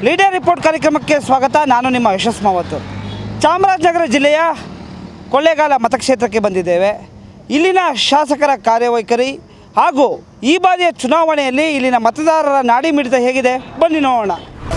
Leader report ಕಾರ್ಯಕ್ರಮಕ್ಕೆ ಸ್ವಾಗತ ನಾನು ನಿಮ್ಮ ಯಶಸ್ ಮಾವತ್ತು ಚಾಮರಾಜನಗರ ಜಿಲ್ಲೆಯ ಕೊಳ್ಳೇಗಾಲ ಮತಕ್ಷೇತ್ರಕ್ಕೆ ಬಂದಿದ್ದೇವೆ ಇಲ್ಲಿನ ಶಾಸಕರ ಕಾರ್ಯವೈಖರಿ ಹಾಗೂ ಈ ಬಾರಿಯ ಚುನಾವಣೆಯಲ್ಲಿ ಇಲ್ಲಿನ ಮತದಾರರ ನಾಡಿ ಮಿಡಿತ ಹೇಗಿದೆ ಬನ್ನಿ ನೋಡೋಣ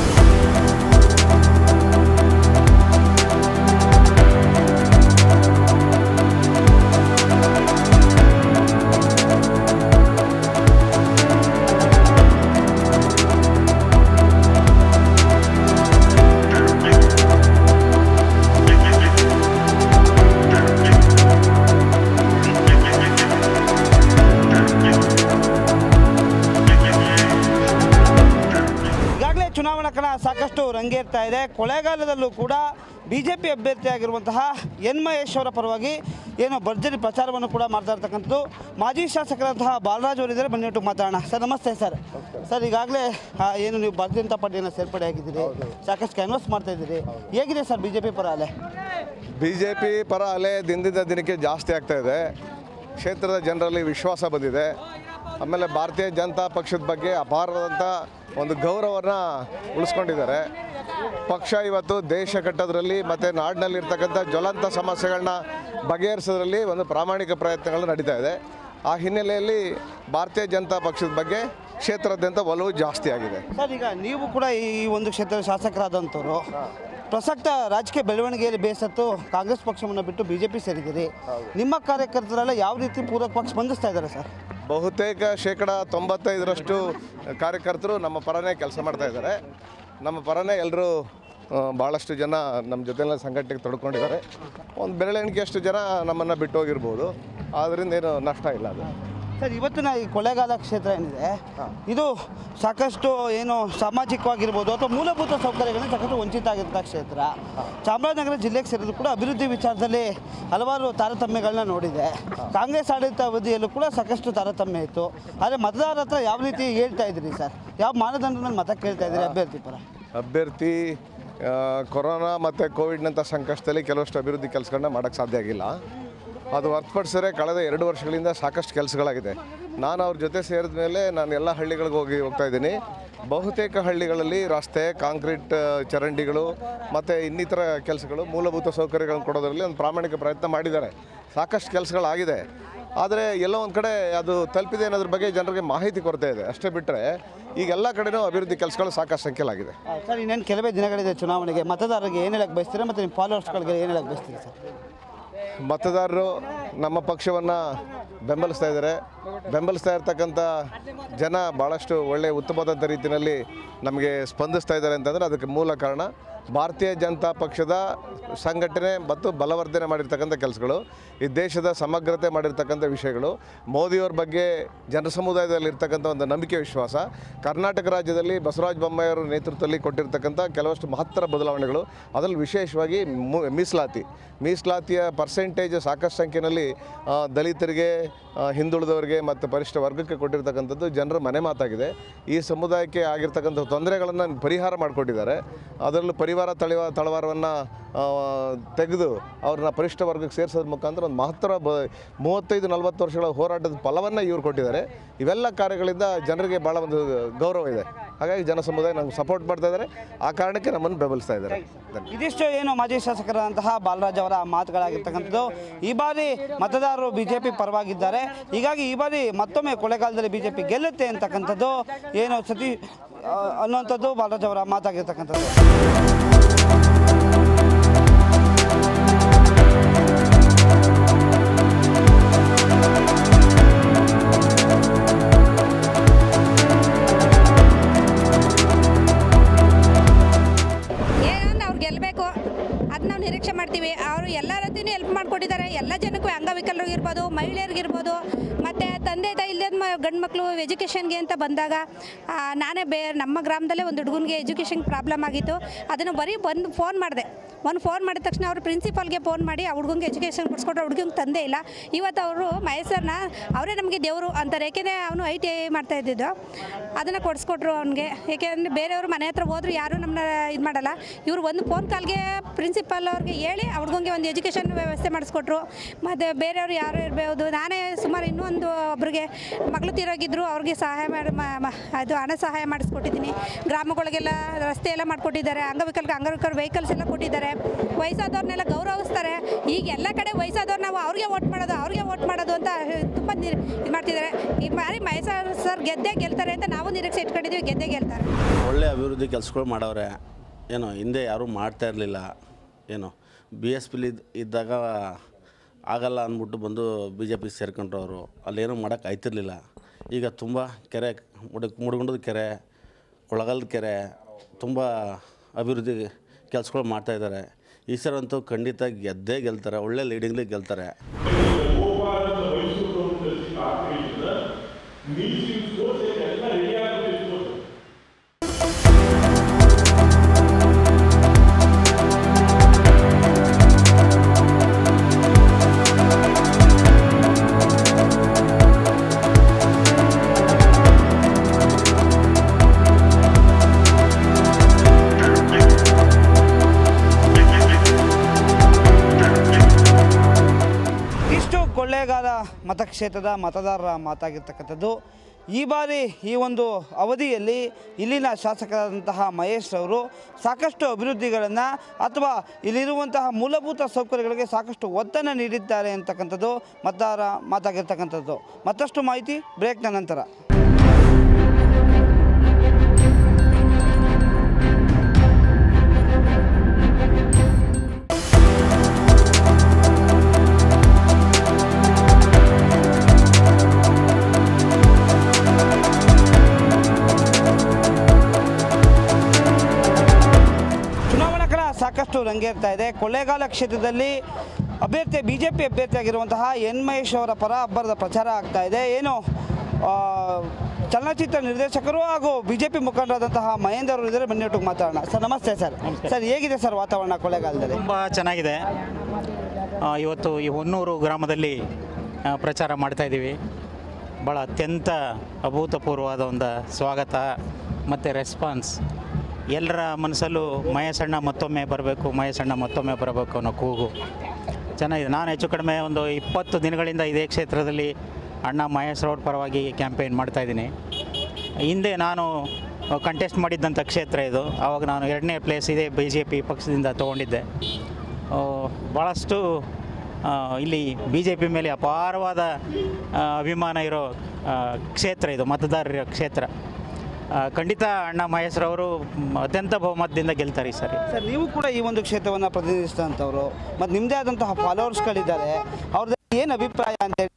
ಈಗಾಗಲೇ ಚುನಾವಣಾ ಕಣ ಸಾಕಷ್ಟು ರಂಗೇರ್ತಾ ಇದೆ ಕೊಳೆಗಾಲದಲ್ಲೂ ಕೂಡ ಬಿ ಜೆ ಪಿ ಅಭ್ಯರ್ಥಿಯಾಗಿರುವಂತಹ ಎನ್ ಮಹೇಶ್ವರ ಪರವಾಗಿ ಏನು ಭರ್ಜರಿ ಪ್ರಚಾರವನ್ನು ಕೂಡ ಮಾಡ್ತಾ ಇರ್ತಕ್ಕಂಥದ್ದು ಮಾಜಿ ಶಾಸಕರಂತಹ ಬಾಲರಾಜ್ ಅವರಿದ್ದಾರೆ ಬನ್ನಿಟ್ಟು ಮಾತಾಡೋಣ ಸರ್ ನಮಸ್ತೆ ಸರ್ ಸರ್ ಈಗಾಗಲೇ ಆ, ಏನು ನೀವು ಭಾರತೀಯ ಜನತಾ ಪಾರ್ಟಿಯನ್ನು ಸೇರ್ಪಡೆ ಆಗಿದ್ದೀರಿ ಸಾಕಷ್ಟು ಕ್ಯಾನ್ವಾಸ್ ಮಾಡ್ತಾ ಇದ್ದೀರಿ ಹೇಗಿದೆ ಸರ್ ಬಿ ಜೆ ಪಿ ಪರ ಅಲೆ ಬಿ ಜೆ ಪಿ ಪರ ಅಲೆ ದಿನದಿಂದ ದಿನಕ್ಕೆ ಜಾಸ್ತಿ ಆಗ್ತಾ ಇದೆ ಕ್ಷೇತ್ರದ ಜನರಲ್ಲಿ ವಿಶ್ವಾಸ ಬಂದಿದೆ ಆಮೇಲೆ ಭಾರತೀಯ ಜನತಾ ಪಕ್ಷದ ಬಗ್ಗೆ ಅಪಾರವಾದಂಥ ಒಂದು ಗೌರವವನ್ನು ಉಳಿಸ್ಕೊಂಡಿದ್ದಾರೆ ಪಕ್ಷ ಇವತ್ತು ದೇಶ ಕಟ್ಟೋದ್ರಲ್ಲಿ ಮತ್ತು ನಾಡಿನಲ್ಲಿರ್ತಕ್ಕಂಥ ಜ್ವಲಂತ ಸಮಸ್ಯೆಗಳನ್ನ ಬಗೆಹರಿಸೋದ್ರಲ್ಲಿ ಒಂದು ಪ್ರಾಮಾಣಿಕ ಪ್ರಯತ್ನಗಳು ನಡೀತಾ ಇದೆ ಆ ಹಿನ್ನೆಲೆಯಲ್ಲಿ ಭಾರತೀಯ ಜನತಾ ಪಕ್ಷದ ಬಗ್ಗೆ ಕ್ಷೇತ್ರಾದ್ಯಂತ ಒಲವು ಜಾಸ್ತಿ ಆಗಿದೆ ಸರ್ ಈಗ ನೀವು ಕೂಡ ಈ ಒಂದು ಕ್ಷೇತ್ರದ ಶಾಸಕರಾದಂಥವ್ರು ಪ್ರಸಕ್ತ ರಾಜಕೀಯ ಬೆಳವಣಿಗೆಯಲ್ಲಿ ಬೇಸತ್ತು ಕಾಂಗ್ರೆಸ್ ಪಕ್ಷವನ್ನು ಬಿಟ್ಟು ಬಿ ಜೆ ಪಿ ಸೇರಿದ್ದೀರಿ ನಿಮ್ಮ ಕಾರ್ಯಕರ್ತರೆಲ್ಲ ಯಾವ ರೀತಿ ಪೂರಕವಾಗಿ ಸ್ಪಂದಿಸ್ತಾ ಇದ್ದಾರೆ ಸರ್ ಬಹುತೇಕ ಶೇಕಡ ತೊಂಬತ್ತೈದರಷ್ಟು ಕಾರ್ಯಕರ್ತರು ನಮ್ಮ ಪರನೇ ಕೆಲಸ ಮಾಡ್ತಾ ಇದ್ದಾರೆ ನಮ್ಮ ಪರನೇ ಎಲ್ಲರೂ ಭಾಳಷ್ಟು ಜನ ನಮ್ಮ ಜೊತೆಲ್ಲ ಸಂಘಟನೆಗೆ ತೊಡ್ಕೊಂಡಿದ್ದಾರೆ ಒಂದು ಬೆರಳೆಣಿಕೆಯಷ್ಟು ಜನ ನಮ್ಮನ್ನು ಬಿಟ್ಟು ಹೋಗಿರ್ಬೋದು ಆದ್ದರಿಂದ ಏನು ನಷ್ಟ ಇಲ್ಲ ಅದು ಸರ್ ಇವತ್ತಿನ ಈ ಕೊಳ್ಳೇಗಾಲ ಕ್ಷೇತ್ರ ಏನಿದೆ ಇದು ಸಾಕಷ್ಟು ಏನು ಸಾಮಾಜಿಕವಾಗಿರ್ಬೋದು ಅಥವಾ ಮೂಲಭೂತ ಸೌಕರ್ಯಗಳಿಂದ ಸಾಕಷ್ಟು ವಂಚಿತ ಆಗಿದ್ದ ಕ್ಷೇತ್ರ ಚಾಮರಾಜನಗರ ಜಿಲ್ಲೆಗೆ ಸೇರಿದ್ರು ಕೂಡ ಅಭಿವೃದ್ಧಿ ವಿಚಾರದಲ್ಲಿ ಹಲವಾರು ತಾರತಮ್ಯಗಳನ್ನ ನೋಡಿದೆ ಕಾಂಗ್ರೆಸ್ ಆಡಳಿತ ಅವಧಿಯಲ್ಲೂ ಕೂಡ ಸಾಕಷ್ಟು ತಾರತಮ್ಯ ಇತ್ತು ಆದರೆ ಮತದಾರರ ಹತ್ರ ಯಾವ ರೀತಿ ಹೇಳ್ತಾ ಇದ್ದೀರಿ ಸರ್ ಯಾವ ಮಾನದಂಡದ ಮೇಲೆ ಮತ ಕೇಳ್ತಾ ಇದ್ದೀರಿ ಅಭ್ಯರ್ಥಿ ಪರ ಅಭ್ಯರ್ಥಿ ಆ, ಕೊರೋನಾ ಮತ್ತು ಕೋವಿಡ್ನಂಥ ಸಂಕಷ್ಟದಲ್ಲಿ ಕೆಲವಷ್ಟು ಅಭಿವೃದ್ಧಿ ಕೆಲಸಗಳನ್ನ ಮಾಡೋಕ್ಕೆ ಸಾಧ್ಯ ಆಗಿಲ್ಲ ಅದು ಹೊರತುಪಡಿಸಿದ್ರೆ ಕಳೆದ ಎರಡು ವರ್ಷಗಳಿಂದ ಸಾಕಷ್ಟು ಕೆಲಸಗಳಾಗಿದೆ ನಾನು ಅವ್ರ ಜೊತೆ ಸೇರಿದ ಮೇಲೆ ನಾನು ಎಲ್ಲ ಹಳ್ಳಿಗಳಿಗೆ ಹೋಗಿ ಹೋಗ್ತಾ ಇದ್ದೀನಿ ಬಹುತೇಕ ಹಳ್ಳಿಗಳಲ್ಲಿ ರಸ್ತೆ ಕಾಂಕ್ರೀಟ್ ಆ, ಚರಂಡಿಗಳು ಮತ್ತು ಇನ್ನಿತರ ಕೆಲಸಗಳು ಮೂಲಭೂತ ಸೌಕರ್ಯಗಳನ್ನು ಕೊಡೋದರಲ್ಲಿ ಒಂದು ಪ್ರಾಮಾಣಿಕ ಪ್ರಯತ್ನ ಮಾಡಿದ್ದಾರೆ ಸಾಕಷ್ಟು ಕೆಲಸಗಳಾಗಿದೆ ಆದರೆ ಎಲ್ಲೋ ಒಂದು ಕಡೆ ಅದು ತಲುಪಿದೆ ಅನ್ನೋದ್ರ ಬಗ್ಗೆ ಜನರಿಗೆ ಮಾಹಿತಿ ಕೊರತೆ ಇದೆ ಅಷ್ಟೇ ಬಿಟ್ಟರೆ ಈಗ ಎಲ್ಲ ಕಡೆನೂ ಅಭಿವೃದ್ಧಿ ಕೆಲಸಗಳು ಸಾಕಷ್ಟು ಸಂಖ್ಯೆಲಾಗಿದೆ ಆ, ಸರ್ ಇನ್ನೇನು ಕೆಲವೇ ದಿನಗಳಿದೆ ಚುನಾವಣೆಗೆ ಮತದಾರರಿಗೆ ಏನು ಹೇಳಕ್ಕೆ ಬಯಸ್ತೀರಾ ಮತ್ತು ನಿಮ್ಮ ಫಾಲೋವರ್ಸ್ಗಳಿಗೆ ಏನು ಹೇಳಕ್ಕೆ ಬಯಸ್ತೀರಿ ಸರ್ ಮತದಾರರು ನಮ್ಮ ಪಕ್ಷವನ್ನು ಬೆಂಬಲಿಸ್ತಾ ಇದ್ದಾರೆ ಬೆಂಬಲಿಸ್ತಾ ಇರ್ತಕ್ಕಂಥ ಜನ ಭಾಳಷ್ಟು ಒಳ್ಳೆಯ ಉತ್ತಮವಾದಂಥ ರೀತಿಯಲ್ಲಿ ನಮಗೆ ಸ್ಪಂದಿಸ್ತಾ ಇದ್ದಾರೆ ಅಂತಂದರೆ ಅದಕ್ಕೆ ಮೂಲ ಕಾರಣ ಭಾರತೀಯ ಜನತಾ ಪಕ್ಷದ ಸಂಘಟನೆ ಮತ್ತು ಬಲವರ್ಧನೆ ಮಾಡಿರ್ತಕ್ಕಂಥ ಕೆಲಸಗಳು ಈ ದೇಶದ ಸಮಗ್ರತೆ ಮಾಡಿರ್ತಕ್ಕಂಥ ವಿಷಯಗಳು ಮೋದಿಯವ್ರ ಬಗ್ಗೆ ಜನ ಸಮುದಾಯದಲ್ಲಿ ಇರ್ತಕ್ಕಂಥ ಒಂದು ನಂಬಿಕೆ ವಿಶ್ವಾಸ ಕರ್ನಾಟಕ ರಾಜ್ಯದಲ್ಲಿ ಬಸವರಾಜ ಬೊಮ್ಮಾಯಿಯವರ ನೇತೃತ್ವದಲ್ಲಿ ಕೊಟ್ಟಿರ್ತಕ್ಕಂಥ ಕೆಲವಷ್ಟು ಮಹತ್ತರ ಬದಲಾವಣೆಗಳು ಅದರಲ್ಲಿ ವಿಶೇಷವಾಗಿ ಮು- ಮೀಸಲಾತಿ ಮೀಸಲಾತಿಯ ಪರ್ಸೆಂಟೇಜ್ ಸಾಕಷ್ಟು ಸಂಖ್ಯೆಯಲ್ಲಿ ಆ, ದಲಿತರಿಗೆ ಆ, ಹಿಂದುಳಿದವರಿಗೆ ಮತ್ತು ಪರಿಶಿಷ್ಟ ವರ್ಗಕ್ಕೆ ಕೊಟ್ಟಿರ್ತಕ್ಕಂಥದ್ದು ಜನರ ಮನೆ ಮಾತಾಗಿದೆ ಈ ಸಮುದಾಯಕ್ಕೆ ಆಗಿರ್ತಕ್ಕಂಥ ತೊಂದರೆಗಳನ್ನು ಪರಿಹಾರ ಮಾಡಿಕೊಟ್ಟಿದ್ದಾರೆ ಅದರಲ್ಲೂ ಪರಿವಾರ ತಳಿವ ತಳವಾರವನ್ನು ತೆಗೆದು ಅವ್ರನ್ನ ಪರಿಶಿಷ್ಟ ವರ್ಗಕ್ಕೆ ಸೇರಿಸೋದ್ರ ಮುಖಾಂತರ ಒಂದು ಮಹತ್ತರ ಬ ಮೂವತ್ತೈದು ನಲವತ್ತು ವರ್ಷಗಳ ಹೋರಾಟದ ಫಲವನ್ನು ಇವ್ರು ಕೊಟ್ಟಿದ್ದಾರೆ ಇವೆಲ್ಲ ಕಾರ್ಯಗಳಿಂದ ಜನರಿಗೆ ಭಾಳ ಒಂದು ಗೌರವ ಇದೆ ಹಾಗಾಗಿ ಜನ ಸಮುದಾಯ ನಮ್ಗೆ ಸಪೋರ್ಟ್ ಮಾಡ್ತಾ ಇದ್ದಾರೆ ಆ ಕಾರಣಕ್ಕೆ ನಮ್ಮನ್ನು ಬೆಂಬಲಿಸ್ತಾ ಇದ್ದಾರೆ ಧನ್ಯವಾದ ಇದಿಷ್ಟು ಏನು ಮಾಜಿ ಶಾಸಕರಾದಂತಹ ಬಾಲರಾಜ್ ಅವರ ಮಾತುಗಳಾಗಿರ್ತಕ್ಕಂಥದ್ದು ಈ ಬಾರಿ ಮತದಾರರು ಬಿಜೆಪಿ ಪರವಾಗಿದ್ದಾರೆ ಹೀಗಾಗಿ ಈ ಬಾರಿ ಮತ್ತೊಮ್ಮೆ ಕೊಳೆಗಾಲದಲ್ಲಿ ಬಿಜೆಪಿ ಗೆಲ್ಲುತ್ತೆ ಅಂತಕ್ಕಂಥದ್ದು ಏನು ಸತಿ ಆ, ಅನ್ನುವಂಥದ್ದು ಬಾಲರಾಜ್ ಅವರ ಮಾತಾಗಿರ್ತಕ್ಕಂಥದ್ದು ಏನಂದ್ರೆ ಅವ್ರು ಗೆಲ್ಲಬೇಕು ಅದು ನಾವು ನಿರೀಕ್ಷೆ ಮಾಡ್ತೀವಿ ಅವರು ಎಲ್ಲ ರೀತಿಯೂ ಹೆಲ್ಪ್ ಮಾಡಿಕೊಟ್ಟಿದ್ದಾರೆ ಎಲ್ಲ ಜನಕ್ಕೂ ಅಂಗವಿಕಲರಿಗಿರ್ಬೋದು ಮಹಿಳೆಯರಿಗಿರ್ಬೋದು ಮತ್ತು ತಂದೆ ತಾಯಿ ಇಲ್ಲದ ಮ ಗಂಡು ಮಕ್ಕಳು ಎಜುಕೇಷನ್ಗೆ ಅಂತ ಬಂದಾಗ ಆ, ನಾನೇ ಬೇ ನಮ್ಮ ಗ್ರಾಮದಲ್ಲೇ ಒಂದು ಹುಡುಗನಿಗೆ ಎಜುಕೇಷನ್ ಪ್ರಾಬ್ಲಮ್ ಆಗಿತ್ತು ಅದನ್ನು ಬರೀ ಬಂದು ಫೋನ್ ಮಾಡಿದೆ ಒಂದು ಫೋನ್ ಮಾಡಿದ ತಕ್ಷಣ ಅವರು ಪ್ರಿನ್ಸಿಪಾಲ್ಗೆ ಫೋನ್ ಮಾಡಿ ಆ ಹುಡುಗಂಗೆ ಎಜುಕೇಷನ್ ಕೊಡಿಸ್ಕೊಟ್ರೆ ಹುಡುಗಂಗೆ ತಂದೆ ಇಲ್ಲ ಇವತ್ತು ಅವರು ಮಹೇಶ್ವರನ ಅವರೇ ನಮಗೆ ದೇವರು ಅಂತಾರೆ ಏಕೆಂದರೆ ಅವನು ಐ ಟಿ ಐ ಮಾಡ್ತಾ ಇದ್ದಿದ್ದು ಅದನ್ನು ಕೊಡಿಸ್ಕೊಟ್ರು ಅವ್ನಿಗೆ ಏಕೆಂದರೆ ಬೇರೆಯವರು ಮನೆ ಹತ್ರ ಹೋದ್ರು ಯಾರೂ ನಮ್ಮನ್ನ ಇದು ಮಾಡಲ್ಲ ಇವರು ಒಂದು ಫೋನ್ ಕಾಲ್ಗೆ ಪ್ರಿನ್ಸಿಪಾಲ್ ಅವ್ರಿಗೆ ಹೇಳಿ ಆ ಹುಡುಗಂಗೆ ಒಂದು ಎಜುಕೇಷನ್ ವ್ಯವಸ್ಥೆ ಮಾಡಿಸ್ಕೊಟ್ರು ಮತ್ತು ಬೇರೆಯವರು ಯಾರು ಇರಬಹುದು ನಾನೇ ಸುಮಾರು ಇನ್ನೊಂದು ಒಬ್ರಿಗೆ ಮಗಳು ತೀರೋಗಿದ್ರು ಅವ್ರಿಗೆ ಸಹಾಯ ಮಾಡಿ ಮ- ಮ- ಅದು ಹಣ ಸಹಾಯ ಮಾಡಿಸ್ಕೊಟ್ಟಿದ್ದೀನಿ ಗ್ರಾಮಗಳಿಗೆಲ್ಲ ರಸ್ತೆ ಎಲ್ಲ ಮಾಡಿಕೊಟ್ಟಿದ್ದಾರೆ ಅಂಗವಿಕಲ್ಗೆ ಅಂಗವಿಕಲ ವೆಹಿಕಲ್ಸ್ ಎಲ್ಲ ಕೊಟ್ಟಿದ್ದಾರೆ ವಯಸ್ಸಾದವ್ರನ್ನೆಲ್ಲ ಗೌರವಿಸ್ತಾರೆ ಈಗ ಎಲ್ಲ ಕಡೆ ವಯಸ್ಸಾದವ್ರು ನಾವು ಅವ್ರಿಗೆ ವೋಟ್ ಮಾಡೋದು ಅವ್ರಿಗೆ ವೋಟ್ ಮಾಡೋದು ಅಂತ ತುಂಬ ಇದು ಮಾಡ್ತಿದ್ದಾರೆ ಈ ಬಾರಿ ಮಹೇಶ ಸರ್ ಗೆದ್ದೇ ಗೆಲ್ತಾರೆ ಅಂತ ನಾವು ನಿರೀಕ್ಷೆ ಇಟ್ಕೊಂಡಿದ್ದೀವಿ ಗೆದ್ದೇ ಗೆಲ್ತಾರೆ ಒಳ್ಳೆ ಅಭಿವೃದ್ಧಿ ಕೆಲಸಗಳು ಮಾಡವ್ರೆ ಏನೋ ಹಿಂದೆ ಯಾರೂ ಮಾಡ್ತಾ ಇರಲಿಲ್ಲ ಏನು ಬಿ ಎಸ್ ಪಿಲಿ ಇದ್ದಾಗ ಆಗಲ್ಲ ಅಂದ್ಬಿಟ್ಟು ಬಂದು ಬಿ ಜೆ ಪಿ ಸೇರ್ಕೊಂಡ್ರು ಅವರು ಅಲ್ಲೇನೂ ಮಾಡೋಕ್ಕೆ ಆಯ್ತಿರ್ಲಿಲ್ಲ ಈಗ ತುಂಬ ಕೆರೆ ಮುಡ ಮುಡ್ಗೊಂಡದ ಕೆರೆ ಕೊಳಗಲ್ದ ಕೆರೆ ತುಂಬ ಅಭಿವೃದ್ಧಿ ಕೆಲಸಗಳು ಮಾಡ್ತಾಯಿದ್ದಾರೆ ಈ ಸಲ ಅಂತೂ ಖಂಡಿತ ಗೆದ್ದೇ ಗೆಲ್ತಾರೆ ಒಳ್ಳೆ ಲೀಡಿಂಗ್ಲಿ ಗೆಲ್ತಾರೆ ಇಷ್ಟು ಕೊಳ್ಳೇಗಾಲ ಮತಕ್ಷೇತ್ರದ ಮತದಾರರ ಮಾತಾಗಿರ್ತಕ್ಕಂಥದ್ದು ಈ ಬಾರಿ ಈ ಒಂದು ಅವಧಿಯಲ್ಲಿ ಇಲ್ಲಿನ ಶಾಸಕರಾದಂತಹ ಮಹೇಶ್ ಅವರು ಸಾಕಷ್ಟು ಅಭಿವೃದ್ಧಿಗಳನ್ನು ಅಥವಾ ಇಲ್ಲಿರುವಂತಹ ಮೂಲಭೂತ ಸೌಕರ್ಯಗಳಿಗೆ ಸಾಕಷ್ಟು ಒತ್ತನ್ನು ನೀಡಿದ್ದಾರೆ ಅಂತಕ್ಕಂಥದ್ದು ಮತದಾರ ಮಾತಾಗಿರ್ತಕ್ಕಂಥದ್ದು ಮತ್ತಷ್ಟು ಮಾಹಿತಿ ಬ್ರೇಕ್ನ ನಂತರ ಚುನಾವಣಾ ಕಣ ಸಾಕಷ್ಟು ರಂಗೇರ್ತಾ ಇದೆ ಕೊಳ್ಳೇಗಾಲ ಕ್ಷೇತ್ರದಲ್ಲಿ ಅಭ್ಯರ್ಥಿ ಬಿ ಜೆ ಪಿ ಅಭ್ಯರ್ಥಿಯಾಗಿರುವಂತಹ ಎನ್ ಮಹೇಶ್ ಅವರ ಪರ ಅಬ್ಬರದ ಪ್ರಚಾರ ಆಗ್ತಾ ಇದೆ ಏನು ಆ, ಚಲನಚಿತ್ರ ನಿರ್ದೇಶಕರು ಹಾಗೂ ಬಿ ಜೆ ಪಿ ಮುಖಂಡರಾದಂತಹ ಮಹೇಂದ್ರ ಅವರು ಇದ್ದಾರೆ ಬನ್ನಿಟ್ಟಕ್ಕೆ ಮಾತಾಡೋಣ ಸರ್ ನಮಸ್ತೆ ಸರ್ ಸರ್ ಹೇಗಿದೆ ಸರ್ ವಾತಾವರಣ ಕೊಳ್ಳೇಗಾಲದಲ್ಲಿ ತುಂಬ ಚೆನ್ನಾಗಿದೆ ಆ, ಇವತ್ತು ಈ ಹೊನ್ನೂರು ಗ್ರಾಮದಲ್ಲಿ ಆ, ಪ್ರಚಾರ ಮಾಡ್ತಾ ಇದ್ದೀವಿ ಭಾಳ ಅತ್ಯಂತ ಅಭೂತಪೂರ್ವವಾದ ಒಂದು ಸ್ವಾಗತ ಮತ್ತು ರೆಸ್ಪಾನ್ಸ್ ಎಲ್ಲರ ಮನಸ್ಸಲ್ಲೂ ಮಹೇಶಣ್ಣ ಮತ್ತೊಮ್ಮೆ ಬರಬೇಕು ಮಹೇಶಣ್ಣ ಮತ್ತೊಮ್ಮೆ ಬರಬೇಕು ಅನ್ನೋ ಕೂಗು ಚೆನ್ನಾಗಿದೆ ನಾನು ಹೆಚ್ಚು ಕಡಿಮೆ ಒಂದು ಇಪ್ಪತ್ತು ದಿನಗಳಿಂದ ಇದೇ ಕ್ಷೇತ್ರದಲ್ಲಿ ಅಣ್ಣ ಮಹೇಶ್ ಅವ್ರ ಪರವಾಗಿ ಕ್ಯಾಂಪೇನ್ ಮಾಡ್ತಾಯಿದ್ದೀನಿ ಹಿಂದೆ ನಾನು ಕಂಟೆಸ್ಟ್ ಮಾಡಿದ್ದಂಥ ಕ್ಷೇತ್ರ ಇದು ಆವಾಗ ನಾನು ಎರಡನೇ ಪ್ಲೇಸ್ ಇದೆ ಬಿ ಜೆ ಪಿ ಪಕ್ಷದಿಂದ ತೊಗೊಂಡಿದ್ದೆ ಆ, ಭಾಳಷ್ಟು ಆ, ಇಲ್ಲಿ ಬಿ ಜೆ ಪಿ ಮೇಲೆ ಅಪಾರವಾದ ಆ, ಅಭಿಮಾನ ಇರೋ ಆ, ಕ್ಷೇತ್ರ ಇದು ಮತದಾರರ ಕ್ಷೇತ್ರ ಆ, ಖಂಡಿತ ಅಣ್ಣ ಮಹೇಶ್ರವರು ಮ್, ಅತ್ಯಂತ ಬಹುಮತದಿಂದ ಗೆಲ್ತಾರೆ ಈ ಸರಿ ಸರ್ ನೀವು ಕೂಡ ಈ ಒಂದು ಕ್ಷೇತ್ರವನ್ನು ಪ್ರತಿನಿಧಿಸಿದಂಥವ್ರು ಮತ್ತು ನಿಮ್ಮದೇ ಆದಂತಹ ಫಾಲೋವರ್ಸ್ಗಳಿದ್ದಾರೆ ಅವ್ರದ್ದು ಏನು ಅಭಿಪ್ರಾಯ ಅಂತೇಳಿ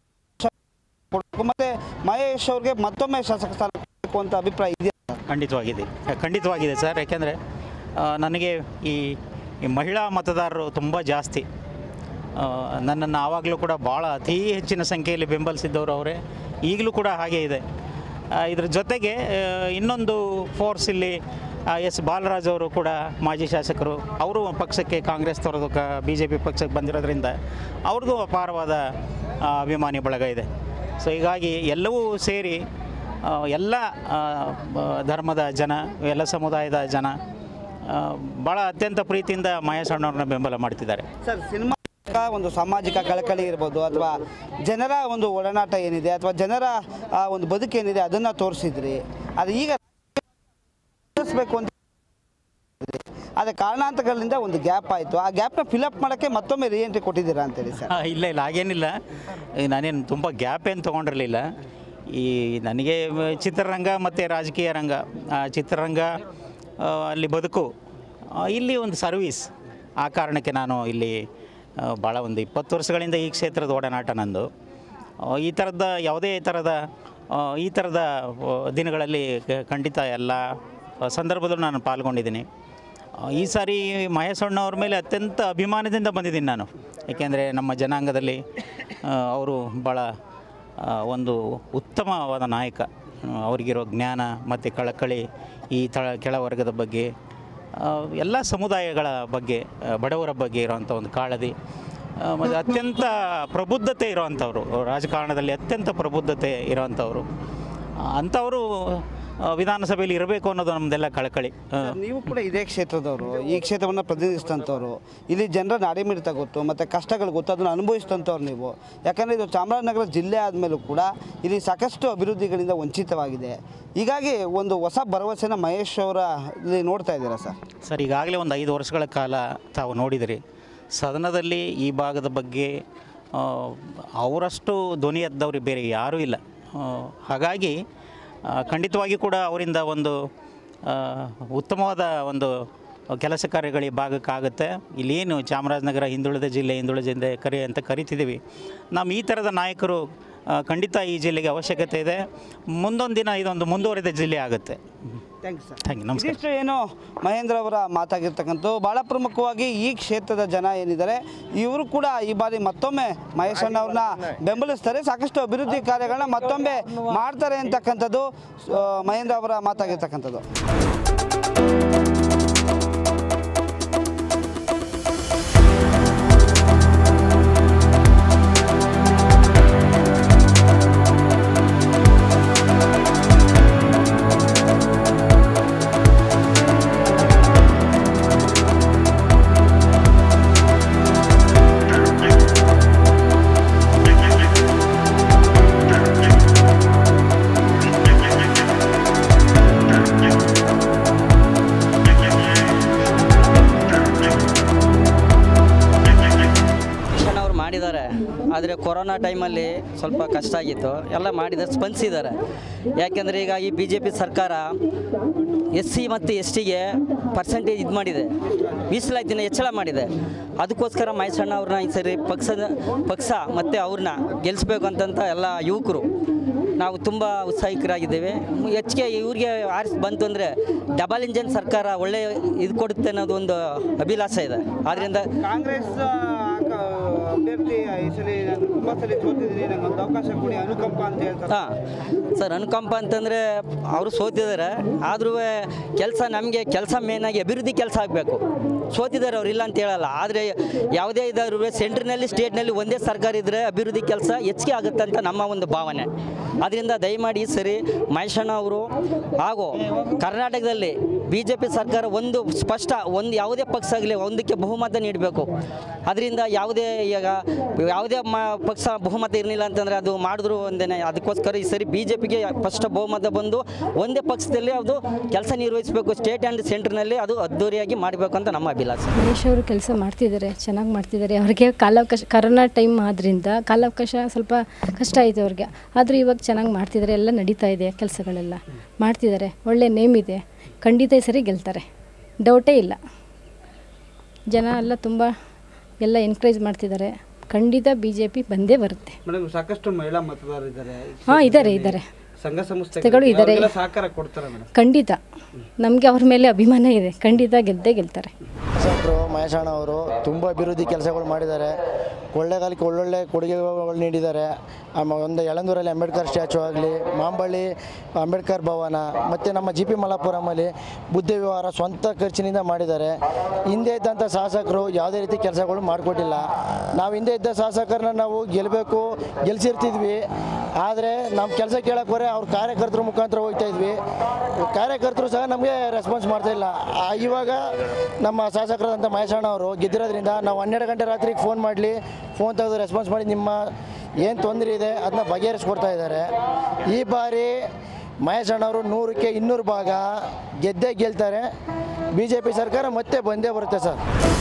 ಮತ್ತು ಮಹೇಶ್ ಅವ್ರಿಗೆ ಮತ್ತೊಮ್ಮೆ ಶಾಸಕ ಸ್ಥಾನ ಕೊಡಬೇಕು ಅಂತ ಅಭಿಪ್ರಾಯ ಇದೆಯಾ ಖಂಡಿತವಾಗಿದೆ ಖಂಡಿತವಾಗಿದೆ ಸರ್ ಯಾಕೆಂದರೆ ನನಗೆ ಈ ಈ ಮಹಿಳಾ ಮತದಾರರು ತುಂಬ ಜಾಸ್ತಿ ನನ್ನನ್ನು ಆವಾಗಲೂ ಕೂಡ ಭಾಳ ಅತೀ ಹೆಚ್ಚಿನ ಸಂಖ್ಯೆಯಲ್ಲಿ ಬೆಂಬಲಿಸಿದ್ದವರು ಅವರೇ ಈಗಲೂ ಕೂಡ ಹಾಗೇ ಇದೆ ಆ, ಇದ್ರ ಜೊತೆಗೆ ಆ, ಇನ್ನೊಂದು ಫೋರ್ಸ್ ಇಲ್ಲಿ ಎಸ್ ಬಾಲರಾಜ್ ಅವರು ಕೂಡ ಮಾಜಿ ಶಾಸಕರು ಅವರು ಪಕ್ಷಕ್ಕೆ ಕಾಂಗ್ರೆಸ್ ತೊರೆದು ಕ ಬಿ ಜೆ ಪಿ ಪಕ್ಷಕ್ಕೆ ಬಂದಿರೋದ್ರಿಂದ ಅವ್ರದ್ದು ಅಪಾರವಾದ ಆ, ಅಭಿಮಾನಿ ಬಳಗ ಇದೆ ಸೊ ಹೀಗಾಗಿ ಎಲ್ಲವೂ ಸೇರಿ ಆ, ಎಲ್ಲ ಆ, ಬ- ಧರ್ಮದ ಜನ ಎಲ್ಲ ಸಮುದಾಯದ ಜನ ಆ, ಭಾಳ ಅತ್ಯಂತ ಪ್ರೀತಿಯಿಂದ ಮಹೇಶ್ ಅಣ್ಣವ್ರನ್ನ ಬೆಂಬಲ ಮಾಡ್ತಿದ್ದಾರೆ ಸರ್ ಸಿನಿಮಾ ಒಂದು ಸಾಮಾಜಿಕ ಕಳಕಳಿ ಇರ್ಬೋದು ಅಥವಾ ಜನರ ಒಂದು ಒಡನಾಟ ಏನಿದೆ ಅಥವಾ ಜನರ ಆ, ಒಂದು ಬದುಕೇನಿದೆ ಅದನ್ನು ತೋರಿಸಿದ್ರಿ ಅದು ಈಗ ಬೇಕು ಅಂತ ಆದರೆ ಕಾರಣಾಂತರಗಳಿಂದ ಒಂದು ಗ್ಯಾಪ್ ಆಯಿತು ಆ ಗ್ಯಾಪ್ನ ಫಿಲಪ್ ಮಾಡೋಕ್ಕೆ ಮತ್ತೊಮ್ಮೆ ರೀ ಎಂಟ್ರಿ ಕೊಟ್ಟಿದ್ದೀರಾ ಅಂತೇಳಿ ಸರ್ ಆ, ಇಲ್ಲ ಇಲ್ಲ ಹಾಗೇನಿಲ್ಲ ಈ ನಾನೇನು ತುಂಬ ಗ್ಯಾಪ್ ಏನು ತೊಗೊಂಡಿರಲಿಲ್ಲ ಈ ನನಗೆ ಚಿತ್ರರಂಗ ಮತ್ತು ರಾಜಕೀಯ ರಂಗ ಆ, ಚಿತ್ರರಂಗ ಆ, ಅಲ್ಲಿ ಬದುಕು ಆ, ಇಲ್ಲಿ ಒಂದು ಸರ್ವೀಸ್ ಆ ಕಾರಣಕ್ಕೆ ನಾನು ಇಲ್ಲಿ ಆ, ಭಾಳ ಒಂದು ಇಪ್ಪತ್ತು ವರ್ಷಗಳಿಂದ ಈ ಕ್ಷೇತ್ರದ ಒಡನಾಟ ನಂದು ಆ, ಈ ಥರದ ಯಾವುದೇ ಥರದ ಆ, ಈ ಥರದ ಆ, ದಿನಗಳಲ್ಲಿ ಕ- ಖಂಡಿತ ಎಲ್ಲ ಸಂದರ್ಭದಲ್ಲೂ ನಾನು ಪಾಲ್ಗೊಂಡಿದ್ದೀನಿ ಆ, ಈ ಸಾರಿ ಮಹೇಶಣ್ಣ ಅವ್ರ ಮೇಲೆ ಅತ್ಯಂತ ಅಭಿಮಾನದಿಂದ ಬಂದಿದ್ದೀನಿ ನಾನು ಏಕೆಂದರೆ ನಮ್ಮ ಜನಾಂಗದಲ್ಲಿ ಆ, ಅವರು ಭಾಳ ಆ, ಒಂದು ಉತ್ತಮವಾದ ನಾಯಕ ಆ, ಅವರಿಗಿರೋ ಜ್ಞಾನ ಮತ್ತು ಕಳಕಳಿ ಈ ತಳ ಕೆಳವರ್ಗದ ಬಗ್ಗೆ ಆ, ಎಲ್ಲ ಸಮುದಾಯಗಳ ಬಗ್ಗೆ ಆ, ಬಡವರ ಬಗ್ಗೆ ಇರೋವಂಥ ಒಂದು ಕಾಳಜಿ ಆ, ಮತ್ತು ಅತ್ಯಂತ ಪ್ರಬುದ್ಧತೆ ಇರೋವಂಥವ್ರು ರಾಜಕಾರಣದಲ್ಲಿ ಅತ್ಯಂತ ಪ್ರಬುದ್ಧತೆ ಇರೋವಂಥವ್ರು ಅಂಥವರು ಆ, ವಿಧಾನಸಭೆಯಲ್ಲಿ ಇರಬೇಕು ಅನ್ನೋದು ನಮ್ಮದೆಲ್ಲ ಕಳಕಳಿ ಆ, ನೀವು ಕೂಡ ಇದೇ ಕ್ಷೇತ್ರದವರು ಈ ಕ್ಷೇತ್ರವನ್ನು ಪ್ರತಿನಿಧಿಸಿದಂಥವ್ರು ಇಲ್ಲಿ ಜನರ ನಾಡಿಮಿಡಿತ ಗೊತ್ತು ಮತ್ತು ಕಷ್ಟಗಳು ಗೊತ್ತು ಅದನ್ನು ಅನುಭವಿಸಿದಂಥವ್ರು ನೀವು ಯಾಕಂದರೆ ಇದು ಚಾಮರಾಜನಗರ ಜಿಲ್ಲೆ ಆದಮೇಲೂ ಕೂಡ ಇಲ್ಲಿ ಸಾಕಷ್ಟು ಅಭಿವೃದ್ಧಿಗಳಿಂದ ವಂಚಿತವಾಗಿದೆ ಹೀಗಾಗಿ ಒಂದು ಹೊಸ ಭರವಸೆನ ಮಹೇಶ್ ಅವರ ಇಲ್ಲಿ ನೋಡ್ತಾ ಇದ್ದೀರಾ ಸರ್ ಸರ್ ಈಗಾಗಲೇ ಒಂದು ಐದು ವರ್ಷಗಳ ಕಾಲ ತಾವು ನೋಡಿದಿರಿ ಸದನದಲ್ಲಿ ಈ ಭಾಗದ ಬಗ್ಗೆ ಆ, ಅವರಷ್ಟು ಧ್ವನಿ ಎದ್ದವ್ರು ಬೇರೆ ಯಾರೂ ಇಲ್ಲ ಆ, ಹಾಗಾಗಿ ಆ, ಖಂಡಿತವಾಗಿ ಕೂಡ ಅವರಿಂದ ಒಂದು ಆ, ಉತ್ತಮವಾದ ಒಂದು ಕೆಲಸ ಕಾರ್ಯಗಳು ಈ ಭಾಗಕ್ಕಾಗುತ್ತೆ ಇಲ್ಲೇನು ಚಾಮರಾಜನಗರ ಹಿಂದುಳಿದ ಜಿಲ್ಲೆ ಹಿಂದುಳಿದ ಜಿಲ್ಲೆ ಕರಿ ಅಂತ ಕರಿತಿದ್ದೀವಿ ನಮ್ಮ ಈ ಥರದ ನಾಯಕರು ಆ, ಖಂಡಿತ ಈ ಜಿಲ್ಲೆಗೆ ಅವಶ್ಯಕತೆ ಇದೆ ಮುಂದೊಂದು ದಿನ ಇದೊಂದು ಮುಂದುವರಿದ ಜಿಲ್ಲೆ ಆಗುತ್ತೆ thank you sir thank you ನಮಸ್ಕಾರ ಇದಿಷ್ಟು ಏನು ಮಹೇಂದ್ರ ಅವರ ಮಾತಾಗಿರ್ತಕ್ಕಂಥದ್ದು ಭಾಳ ಪ್ರಮುಖವಾಗಿ ಈ ಕ್ಷೇತ್ರದ ಜನ ಏನಿದ್ದಾರೆ ಇವರು ಕೂಡ ಈ ಬಾರಿ ಮತ್ತೊಮ್ಮೆ ಮಹೇಶ್ ಅಣ್ಣ ಅವ್ರನ್ನ ಬೆಂಬಲಿಸ್ತಾರೆ ಸಾಕಷ್ಟು ಅಭಿವೃದ್ಧಿ ಕಾರ್ಯಗಳನ್ನ ಮತ್ತೊಮ್ಮೆ ಮಾಡ್ತಾರೆ ಅಂತಕ್ಕಂಥದ್ದು ಆ, ಮಹೇಂದ್ರ ಅವರ ಮಾತಾಗಿರ್ತಕ್ಕಂಥದ್ದು ಶಿಕ್ಷಣ ಅವ್ರು ಮಾಡಿದ್ದಾರೆ ಆದರೆ ಕೊರೋನಾ ಟೈಮಲ್ಲಿ ಸ್ವಲ್ಪ ಕಷ್ಟ ಆಗಿತ್ತು ಎಲ್ಲ ಮಾಡಿದ್ದಾರೆ ಸ್ಪಂದಿಸಿದ್ದಾರೆ ಯಾಕೆಂದರೆ ಈಗ ಈ ಬಿ ಜೆ ಪಿ ಸರ್ಕಾರ ಎಸ್ ಸಿ ಮತ್ತು ಎಸ್ ಟಿಗೆ ಪರ್ಸೆಂಟೇಜ್ ಇದು ಮಾಡಿದೆ ಮೀಸಲಾತಿನ ಹೆಚ್ಚಳ ಮಾಡಿದೆ ಅದಕ್ಕೋಸ್ಕರ ಮಹೇಶಣ್ಣ ಅವ್ರನ್ನ ಈ ಸರಿ ಪಕ್ಷದ ಪಕ್ಷ ಮತ್ತು ಅವ್ರನ್ನ ಗೆಲ್ಲಿಸ್ಬೇಕು ಅಂತಂತ ಎಲ್ಲ ಯುವಕರು ನಾವು ತುಂಬ ಉತ್ಸಾಹಿಕರಾಗಿದ್ದೇವೆ ಮು- ಹೆಚ್ಚಿಗೆ ಇವ್ರಿಗೆ ಆರಿಸಿ ಬಂತು ಅಂದರೆ ಡಬಲ್ ಇಂಜನ್ ಸರ್ಕಾರ ಒಳ್ಳೆ ಇದು ಕೊಡುತ್ತೆ ಅನ್ನೋದು ಒಂದು ಅಭಿಲಾಷೆ ಇದೆ ಆದ್ದರಿಂದ ಕಾಂಗ್ರೆಸ್ ಅಭ್ಯರ್ಥಿ ಈ ಸಲ ನಾನು ತುಂಬ ಸಲ ಸೋತಿದ್ದೀನಿ ನನಗೊಂದು ಅವಕಾಶ ಕೊಡಿ ಅನುಕಂಪ ಅಂತ ಹೇಳ್ತಾರೆ ಹಾಂ ಸರ್ ಅನುಕಂಪ ಅಂತಂದರೆ ಅವರು ಸೋತಿದ್ದಾರೆ ಆದ್ರೂ ಕೆಲಸ ನಮಗೆ ಕೆಲಸ ಮೇನಾಗಿ ಅಭಿವೃದ್ಧಿ ಕೆಲಸ ಆಗಬೇಕು ಸೋತಿದ್ದಾರೆ ಅವ್ರು ಇಲ್ಲ ಅಂತ ಹೇಳಲ್ಲ ಆದರೆ ಯಾವುದೇ ಇದಾದ್ರು ಸೆಂಟ್ರಿನಲ್ಲಿ ಸ್ಟೇಟ್ನಲ್ಲಿ ಒಂದೇ ಸರ್ಕಾರ ಇದ್ದರೆ ಅಭಿವೃದ್ಧಿ ಕೆಲಸ ಹೆಚ್ಚಿಗೆ ಆಗುತ್ತೆ ಅಂತ ನಮ್ಮ ಒಂದು ಭಾವನೆ ಅದರಿಂದ ದಯಮಾಡಿ ಈ ಸರಿ ಮಹೇಶಣ್ಣ ಅವರು ಹಾಗೂ ಕರ್ನಾಟಕದಲ್ಲಿ ಬಿ ಜೆ ಪಿ ಸರ್ಕಾರ ಒಂದು ಸ್ಪಷ್ಟ ಒಂದು ಯಾವುದೇ ಪಕ್ಷ ಆಗಲಿ ಒಂದಕ್ಕೆ ಬಹುಮತ ನೀಡಬೇಕು ಅದರಿಂದ ಯಾವುದೇ ಈಗ ಯಾವುದೇ ಮ ಪಕ್ಷ ಬಹುಮತ ಇರಲಿಲ್ಲ ಅಂತಂದರೆ ಅದು ಮಾಡಿದ್ರು ಒಂದೇ ಅದಕ್ಕೋಸ್ಕರ ಈ ಸರಿ ಬಿ ಜೆ ಪಿಗೆ ಫಸ್ಟ್ ಬಹುಮತ ಬಂದು ಒಂದೇ ಪಕ್ಷದಲ್ಲಿ ಅದು ಕೆಲಸ ನಿರ್ವಹಿಸಬೇಕು ಸ್ಟೇಟ್ ಆ್ಯಂಡ್ ಸೆಂಟ್ರ್ನಲ್ಲಿ ಅದು ಅದ್ದೂರಿಯಾಗಿ ಮಾಡಬೇಕು ಅಂತ ನಮ್ಮ ಅಭಿಲಾಷೆ ಮಹೇಶ್ ಅವರು ಕೆಲಸ ಮಾಡ್ತಿದ್ದಾರೆ ಚೆನ್ನಾಗಿ ಮಾಡ್ತಿದ್ದಾರೆ ಅವ್ರಿಗೆ ಕಾಲಾವಕಾಶ ಕರೋನಾ ಟೈಮ್ ಆದ್ರಿಂದ ಕಾಲಾವಕಾಶ ಸ್ವಲ್ಪ ಕಷ್ಟ ಆಯಿತು ಅವ್ರಿಗೆ ಆದರೂ ಇವಾಗ ಚೆನ್ನಾಗಿ ಮಾಡ್ತಿದ್ದಾರೆ ಎಲ್ಲ ನಡೀತಾ ಇದೆ ಕೆಲಸಗಳೆಲ್ಲ ಮಾಡ್ತಿದ್ದಾರೆ ಒಳ್ಳೆ ನೇಮ್ ಇದೆ ಖಂಡಿತ ಈ ಸರಿ ಗೆಲ್ತಾರೆ ಡೌಟೇ ಇಲ್ಲ ಜನ ಎಲ್ಲ ತುಂಬ ಎಲ್ಲ ಎನ್ಕರೇಜ್ ಮಾಡ್ತಿದ್ದಾರೆ ಖಂಡಿತ ಬಿ ಜೆ ಪಿ ಬಂದೇ ಬರುತ್ತೆ ಮೇಡಮ್ ಸಾಕಷ್ಟು ಮಹಿಳಾ ಮತದಾರರಿದ್ದಾರೆ ಹಾಂ ಇದ್ದಾರೆ ಇದ್ದಾರೆ ಸಂಘ ಸಂಸ್ಥೆಗಳು ಸಂಸ್ಥೆಗಳು ಇದ್ದಾರೆ. ಅವ್ರಿಗೆಲ್ಲ ಸಹಕಾರ ಕೊಡ್ತಾರೆ ಮೇಡಮ್ ಖಂಡಿತ ನಮಗೆ ಅವ್ರ ಮೇಲೆ ಅಭಿಮಾನ ಇದೆ ಖಂಡಿತ ಗೆದ್ದೇ ಗೆಲ್ತಾರೆ ಶಾಸಕರು ಮಹೇಶಣ್ಣ ಅವರು ತುಂಬ ಅಭಿವೃದ್ಧಿ ಕೆಲಸಗಳು ಮಾಡಿದ್ದಾರೆ ಕೊಳ್ಳೇಗಾಲಕ್ಕೆ ಒಳ್ಳೊಳ್ಳೆ ಕೊಡುಗೆಗಳು ನೀಡಿದ್ದಾರೆ ಆಮ- ಒಂದು ಯಳಂದೂರಲ್ಲಿ ಅಂಬೇಡ್ಕರ್ ಸ್ಟ್ಯಾಚು ಆಗಲಿ ಮಾಂಬಳ್ಳಿ ಅಂಬೇಡ್ಕರ್ ಭವನ ಮತ್ತು ನಮ್ಮ ಜಿ ಪಿ ಮಲ್ಲಾಪುರಮಲ್ಲಿ ಬುದ್ಧ ವಿಹಾರ ಸ್ವಂತ ಖರ್ಚಿನಿಂದ ಮಾಡಿದ್ದಾರೆ ಹಿಂದೆ ಇದ್ದಂಥ ಶಾಸಕರು ಯಾವುದೇ ರೀತಿ ಕೆಲಸಗಳು ಮಾಡಿಕೊಟ್ಟಿಲ್ಲ ನಾವು ಹಿಂದೆ ಇದ್ದ ಶಾಸಕರನ್ನ ನಾವು ಗೆಲ್ಲಬೇಕು ಗೆಲ್ಸಿರ್ತಿದ್ವಿ ಆದರೆ ನಮ್ಮ ಕೆಲಸ ಕೇಳಕ್ಕೆ ಹೋದ್ರೆ ಅವ್ರ ಕಾರ್ಯಕರ್ತರ ಮುಖಾಂತರ ಹೋಗ್ತಾ ಇದ್ವಿ ಕಾರ್ಯಕರ್ತರು ಸಹ ನಮಗೆ ರೆಸ್ಪಾನ್ಸ್ ಮಾಡ್ತಾ ಇಲ್ಲ ಆ, ಇವಾಗ ನಮ್ಮ ಶಾಸಕರಾದಂಥ ಮಹೇಶಣ್ಣ ಅವರು ಗೆದ್ದಿರೋದ್ರಿಂದ ನಾವು ಹನ್ನೆರಡು ಗಂಟೆ ರಾತ್ರಿಗೆ ಫೋನ್ ಮಾಡಲಿ ಫೋನ್ ತೆಗೆದು ರೆಸ್ಪಾನ್ಸ್ ಮಾಡಿ ನಿಮ್ಮ ಏನು ತೊಂದರೆ ಇದೆ ಅದನ್ನ ಬಗೆಹರಿಸ್ಕೊಡ್ತಾ ಇದ್ದಾರೆ ಈ ಬಾರಿ ಮಹೇಶಣ್ಣ ಅವರು ನೂರಕ್ಕೆ ಇನ್ನೂರು ಭಾಗ ಗೆದ್ದೇ ಗೆಲ್ತಾರೆ ಬಿ ಜೆ ಪಿ ಸರ್ಕಾರ ಮತ್ತೆ ಬಂದೇ ಬರುತ್ತೆ ಸರ್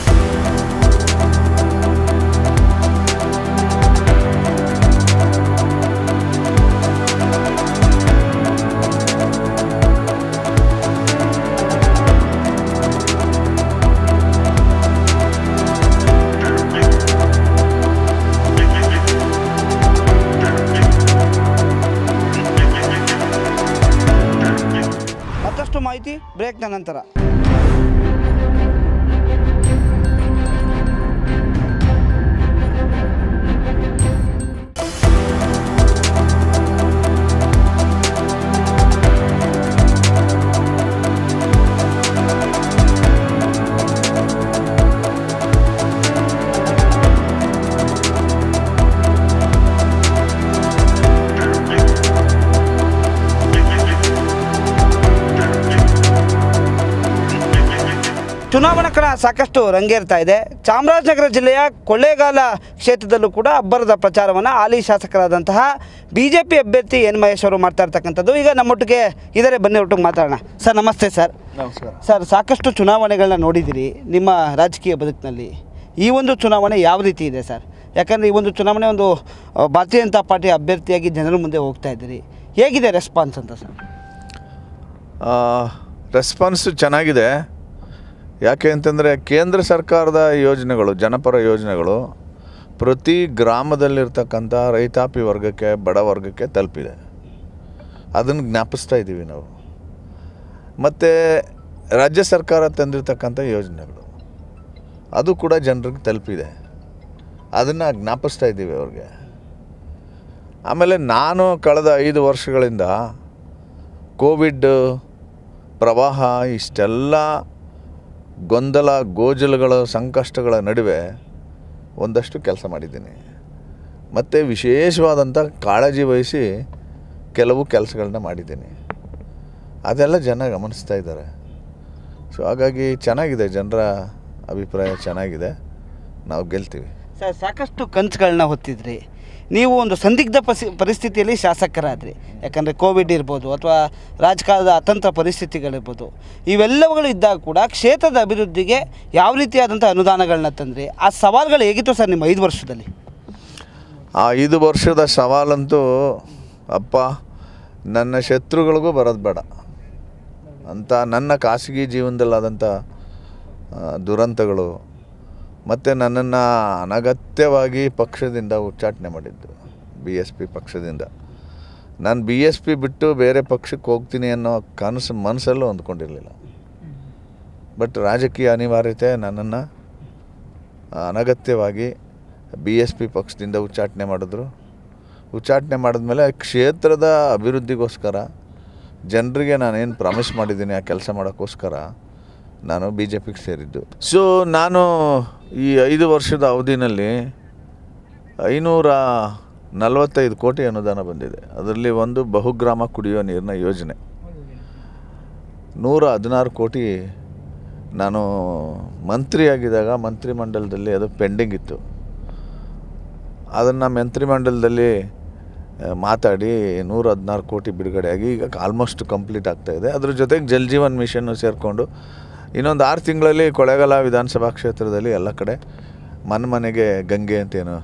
ಮತ್ತಷ್ಟು ಮಾಹಿತಿ ಬ್ರೇಕ್ನ ನಂತರ ಚುನಾವಣಾ ಕಣ ಸಾಕಷ್ಟು ರಂಗೇರ್ತಾ ಇದೆ ಚಾಮರಾಜನಗರ ಜಿಲ್ಲೆಯ ಕೊಳ್ಳೇಗಾಲ ಕ್ಷೇತ್ರದಲ್ಲೂ ಕೂಡ ಅಬ್ಬರದ ಪ್ರಚಾರವನ್ನು ಹಾಲಿ ಶಾಸಕರಾದಂತಹ ಬಿ ಜೆ ಪಿ ಅಭ್ಯರ್ಥಿ ಎನ್ ಮಹೇಶ್ ಅವರು ಮಾಡ್ತಾ ಇರ್ತಕ್ಕಂಥದ್ದು ಈಗ ನಮ್ಮೊಟ್ಟಿಗೆ ಇದರೇ ಬನ್ನಿ ಒಟ್ಟಿಗೆ ಮಾತಾಡೋಣ ಸರ್ ನಮಸ್ತೆ ಸರ್ ನಮಸ್ಕಾರ ಸರ್ ಸಾಕಷ್ಟು ಚುನಾವಣೆಗಳನ್ನ ನೋಡಿದ್ದೀರಿ ನಿಮ್ಮ ರಾಜಕೀಯ ಬದುಕಿನಲ್ಲಿ ಈ ಒಂದು ಚುನಾವಣೆ ಯಾವ ರೀತಿ ಇದೆ ಸರ್ ಯಾಕಂದರೆ ಈ ಒಂದು ಚುನಾವಣೆ ಒಂದು ಆ, ಭಾರತೀಯ ಜನತಾ ಪಾರ್ಟಿ ಅಭ್ಯರ್ಥಿಯಾಗಿ ಜನರ ಮುಂದೆ ಹೋಗ್ತಾ ಇದ್ದೀರಿ ಹೇಗಿದೆ ರೆಸ್ಪಾನ್ಸ್ ಅಂತ ಸರ್ ರೆಸ್ಪಾನ್ಸು ಚೆನ್ನಾಗಿದೆ ಯಾಕೆ ಅಂತಂದರೆ ಕೇಂದ್ರ ಸರ್ಕಾರದ ಯೋಜನೆಗಳು ಜನಪರ ಯೋಜನೆಗಳು ಪ್ರತಿ ಗ್ರಾಮದಲ್ಲಿರ್ತಕ್ಕಂಥ ರೈತಾಪಿ ವರ್ಗಕ್ಕೆ ಬಡ ವರ್ಗಕ್ಕೆ ತಲುಪಿದೆ ಅದನ್ನು ಜ್ಞಾಪಿಸ್ತಾ ಇದ್ದೀವಿ ನಾವು ಮತ್ತು ರಾಜ್ಯ ಸರ್ಕಾರ ತಂದಿರತಕ್ಕಂಥ ಯೋಜನೆಗಳು ಅದು ಕೂಡ ಜನರಿಗೆ ತಲುಪಿದೆ ಅದನ್ನು ಜ್ಞಾಪಿಸ್ತಾ ಇದ್ದೀವಿ ಅವ್ರಿಗೆ ಆಮೇಲೆ ನಾನು ಕಳೆದ ಐದು ವರ್ಷಗಳಿಂದ ಕೋವಿಡ್ ಪ್ರವಾಹ ಇಷ್ಟೆಲ್ಲ ಗೊಂದಲ ಗೋಜಲುಗಳ ಸಂಕಷ್ಟಗಳ ನಡುವೆ ಒಂದಷ್ಟು ಕೆಲಸ ಮಾಡಿದ್ದೀನಿ ಮತ್ತು ವಿಶೇಷವಾದಂಥ ಕಾಳಜಿ ವಹಿಸಿ ಕೆಲವು ಕೆಲಸಗಳನ್ನ ಮಾಡಿದ್ದೀನಿ ಅದೆಲ್ಲ ಜನ ಗಮನಿಸ್ತಾ ಇದ್ದಾರೆ ಸೊ ಹಾಗಾಗಿ ಚೆನ್ನಾಗಿದೆ ಜನರ ಅಭಿಪ್ರಾಯ ಚೆನ್ನಾಗಿದೆ ನಾವು ಗೆಲ್ತೀವಿ ಸರ್ ಸಾಕಷ್ಟು ಕನಸುಗಳನ್ನ ಹೊತ್ತಿದ್ರಿ ನೀವು ಒಂದು ಸಂದಿಗ್ಧ ಪಸಿ ಪರಿಸ್ಥಿತಿಯಲ್ಲಿ ಶಾಸಕರಾದ್ರಿ ಯಾಕಂದರೆ ಕೋವಿಡ್ ಇರ್ಬೋದು ಅಥವಾ ರಾಜಕಾರಣದ ಅತಂತ್ರ ಪರಿಸ್ಥಿತಿಗಳಿರ್ಬೋದು ಇವೆಲ್ಲವುಗಳು ಇದ್ದಾಗ ಕೂಡ ಕ್ಷೇತ್ರದ ಅಭಿವೃದ್ಧಿಗೆ ಯಾವ ರೀತಿಯಾದಂಥ ಅನುದಾನಗಳನ್ನ ತಂದ್ರಿ ಆ ಸವಾಲುಗಳು ಹೇಗಿತ್ತು ಸರ್ ನಿಮ್ಮ ಐದು ವರ್ಷದಲ್ಲಿ ಆ ಐದು ವರ್ಷದ ಸವಾಲಂತೂ ಅಪ್ಪ ನನ್ನ ಶತ್ರುಗಳಿಗೂ ಬರೋದು ಬೇಡ ಅಂತ ನನ್ನ ಖಾಸಗಿ ಜೀವನದಲ್ಲಾದಂಥ ಆ, ದುರಂತಗಳು ಮತ್ತು ನನ್ನನ್ನು ಅನಗತ್ಯವಾಗಿ ಪಕ್ಷದಿಂದ ಉಚ್ಚಾಟನೆ ಮಾಡಿದ್ದು ಬಿ ಎಸ್ ಪಿ ಪಕ್ಷದಿಂದ ನಾನು ಬಿ ಎಸ್ ಪಿ ಬಿಟ್ಟು ಬೇರೆ ಪಕ್ಷಕ್ಕೆ ಹೋಗ್ತೀನಿ ಅನ್ನೋ ಕನಸು ಮನಸ್ಸಲ್ಲೂ ಅಂದ್ಕೊಂಡಿರಲಿಲ್ಲ ಬಟ್ ರಾಜಕೀಯ ಅನಿವಾರ್ಯತೆ ನನ್ನನ್ನು ಅನಗತ್ಯವಾಗಿ ಬಿ ಎಸ್ ಪಿ ಪಕ್ಷದಿಂದ ಉಚ್ಚಾಟನೆ ಮಾಡಿದ್ರು ಉಚ್ಚಾಟನೆ ಮಾಡಿದ್ಮೇಲೆ ಕ್ಷೇತ್ರದ ಅಭಿವೃದ್ಧಿಗೋಸ್ಕರ ಜನರಿಗೆ ನಾನೇನು ಪ್ರಾಮಿಸ್ ಮಾಡಿದ್ದೀನಿ ಆ ಕೆಲಸ ಮಾಡೋಕ್ಕೋಸ್ಕರ ನಾನು ಬಿ ಜೆ ಪಿಗೆ ಸೇರಿದ್ದು ಸೊ ನಾನು ಈ ಐದು ವರ್ಷದ ಅವಧಿನಲ್ಲಿ ಐನೂರ ನಲವತ್ತೈದು ಕೋಟಿ ಅನುದಾನ ಬಂದಿದೆ ಅದರಲ್ಲಿ ಒಂದು ಬಹುಗ್ರಾಮ ಕುಡಿಯೋ ನೀರಿನ ಯೋಜನೆ ನೂರ ಹದಿನಾರು ಕೋಟಿ ನಾನು ಮಂತ್ರಿಯಾಗಿದ್ದಾಗ ಮಂತ್ರಿಮಂಡಲದಲ್ಲಿ ಅದು ಪೆಂಡಿಂಗ್ ಇತ್ತು ಅದನ್ನು ಮಂತ್ರಿಮಂಡಲದಲ್ಲಿ ಆ, ಮಾತಾಡಿ ನೂರ ಹದಿನಾರು ಕೋಟಿ ಬಿಡುಗಡೆಯಾಗಿ ಈಗ ಆಲ್ಮೋಸ್ಟ್ ಕಂಪ್ಲೀಟ್ ಆಗ್ತಾಯಿದೆ ಅದ್ರ ಜೊತೆಗೆ ಜಲ್ ಜೀವನ್ ಮಿಷನ್ನು ಸೇರಿಕೊಂಡು ಇನ್ನೊಂದು ಆರು ತಿಂಗಳಲ್ಲಿ ಕೊಳ್ಳೇಗಾಲ ವಿಧಾನಸಭಾ ಕ್ಷೇತ್ರದಲ್ಲಿ ಎಲ್ಲ ಕಡೆ ಮನೆ ಮನೆಗೆ ಗಂಗೆ ಅಂತೇನು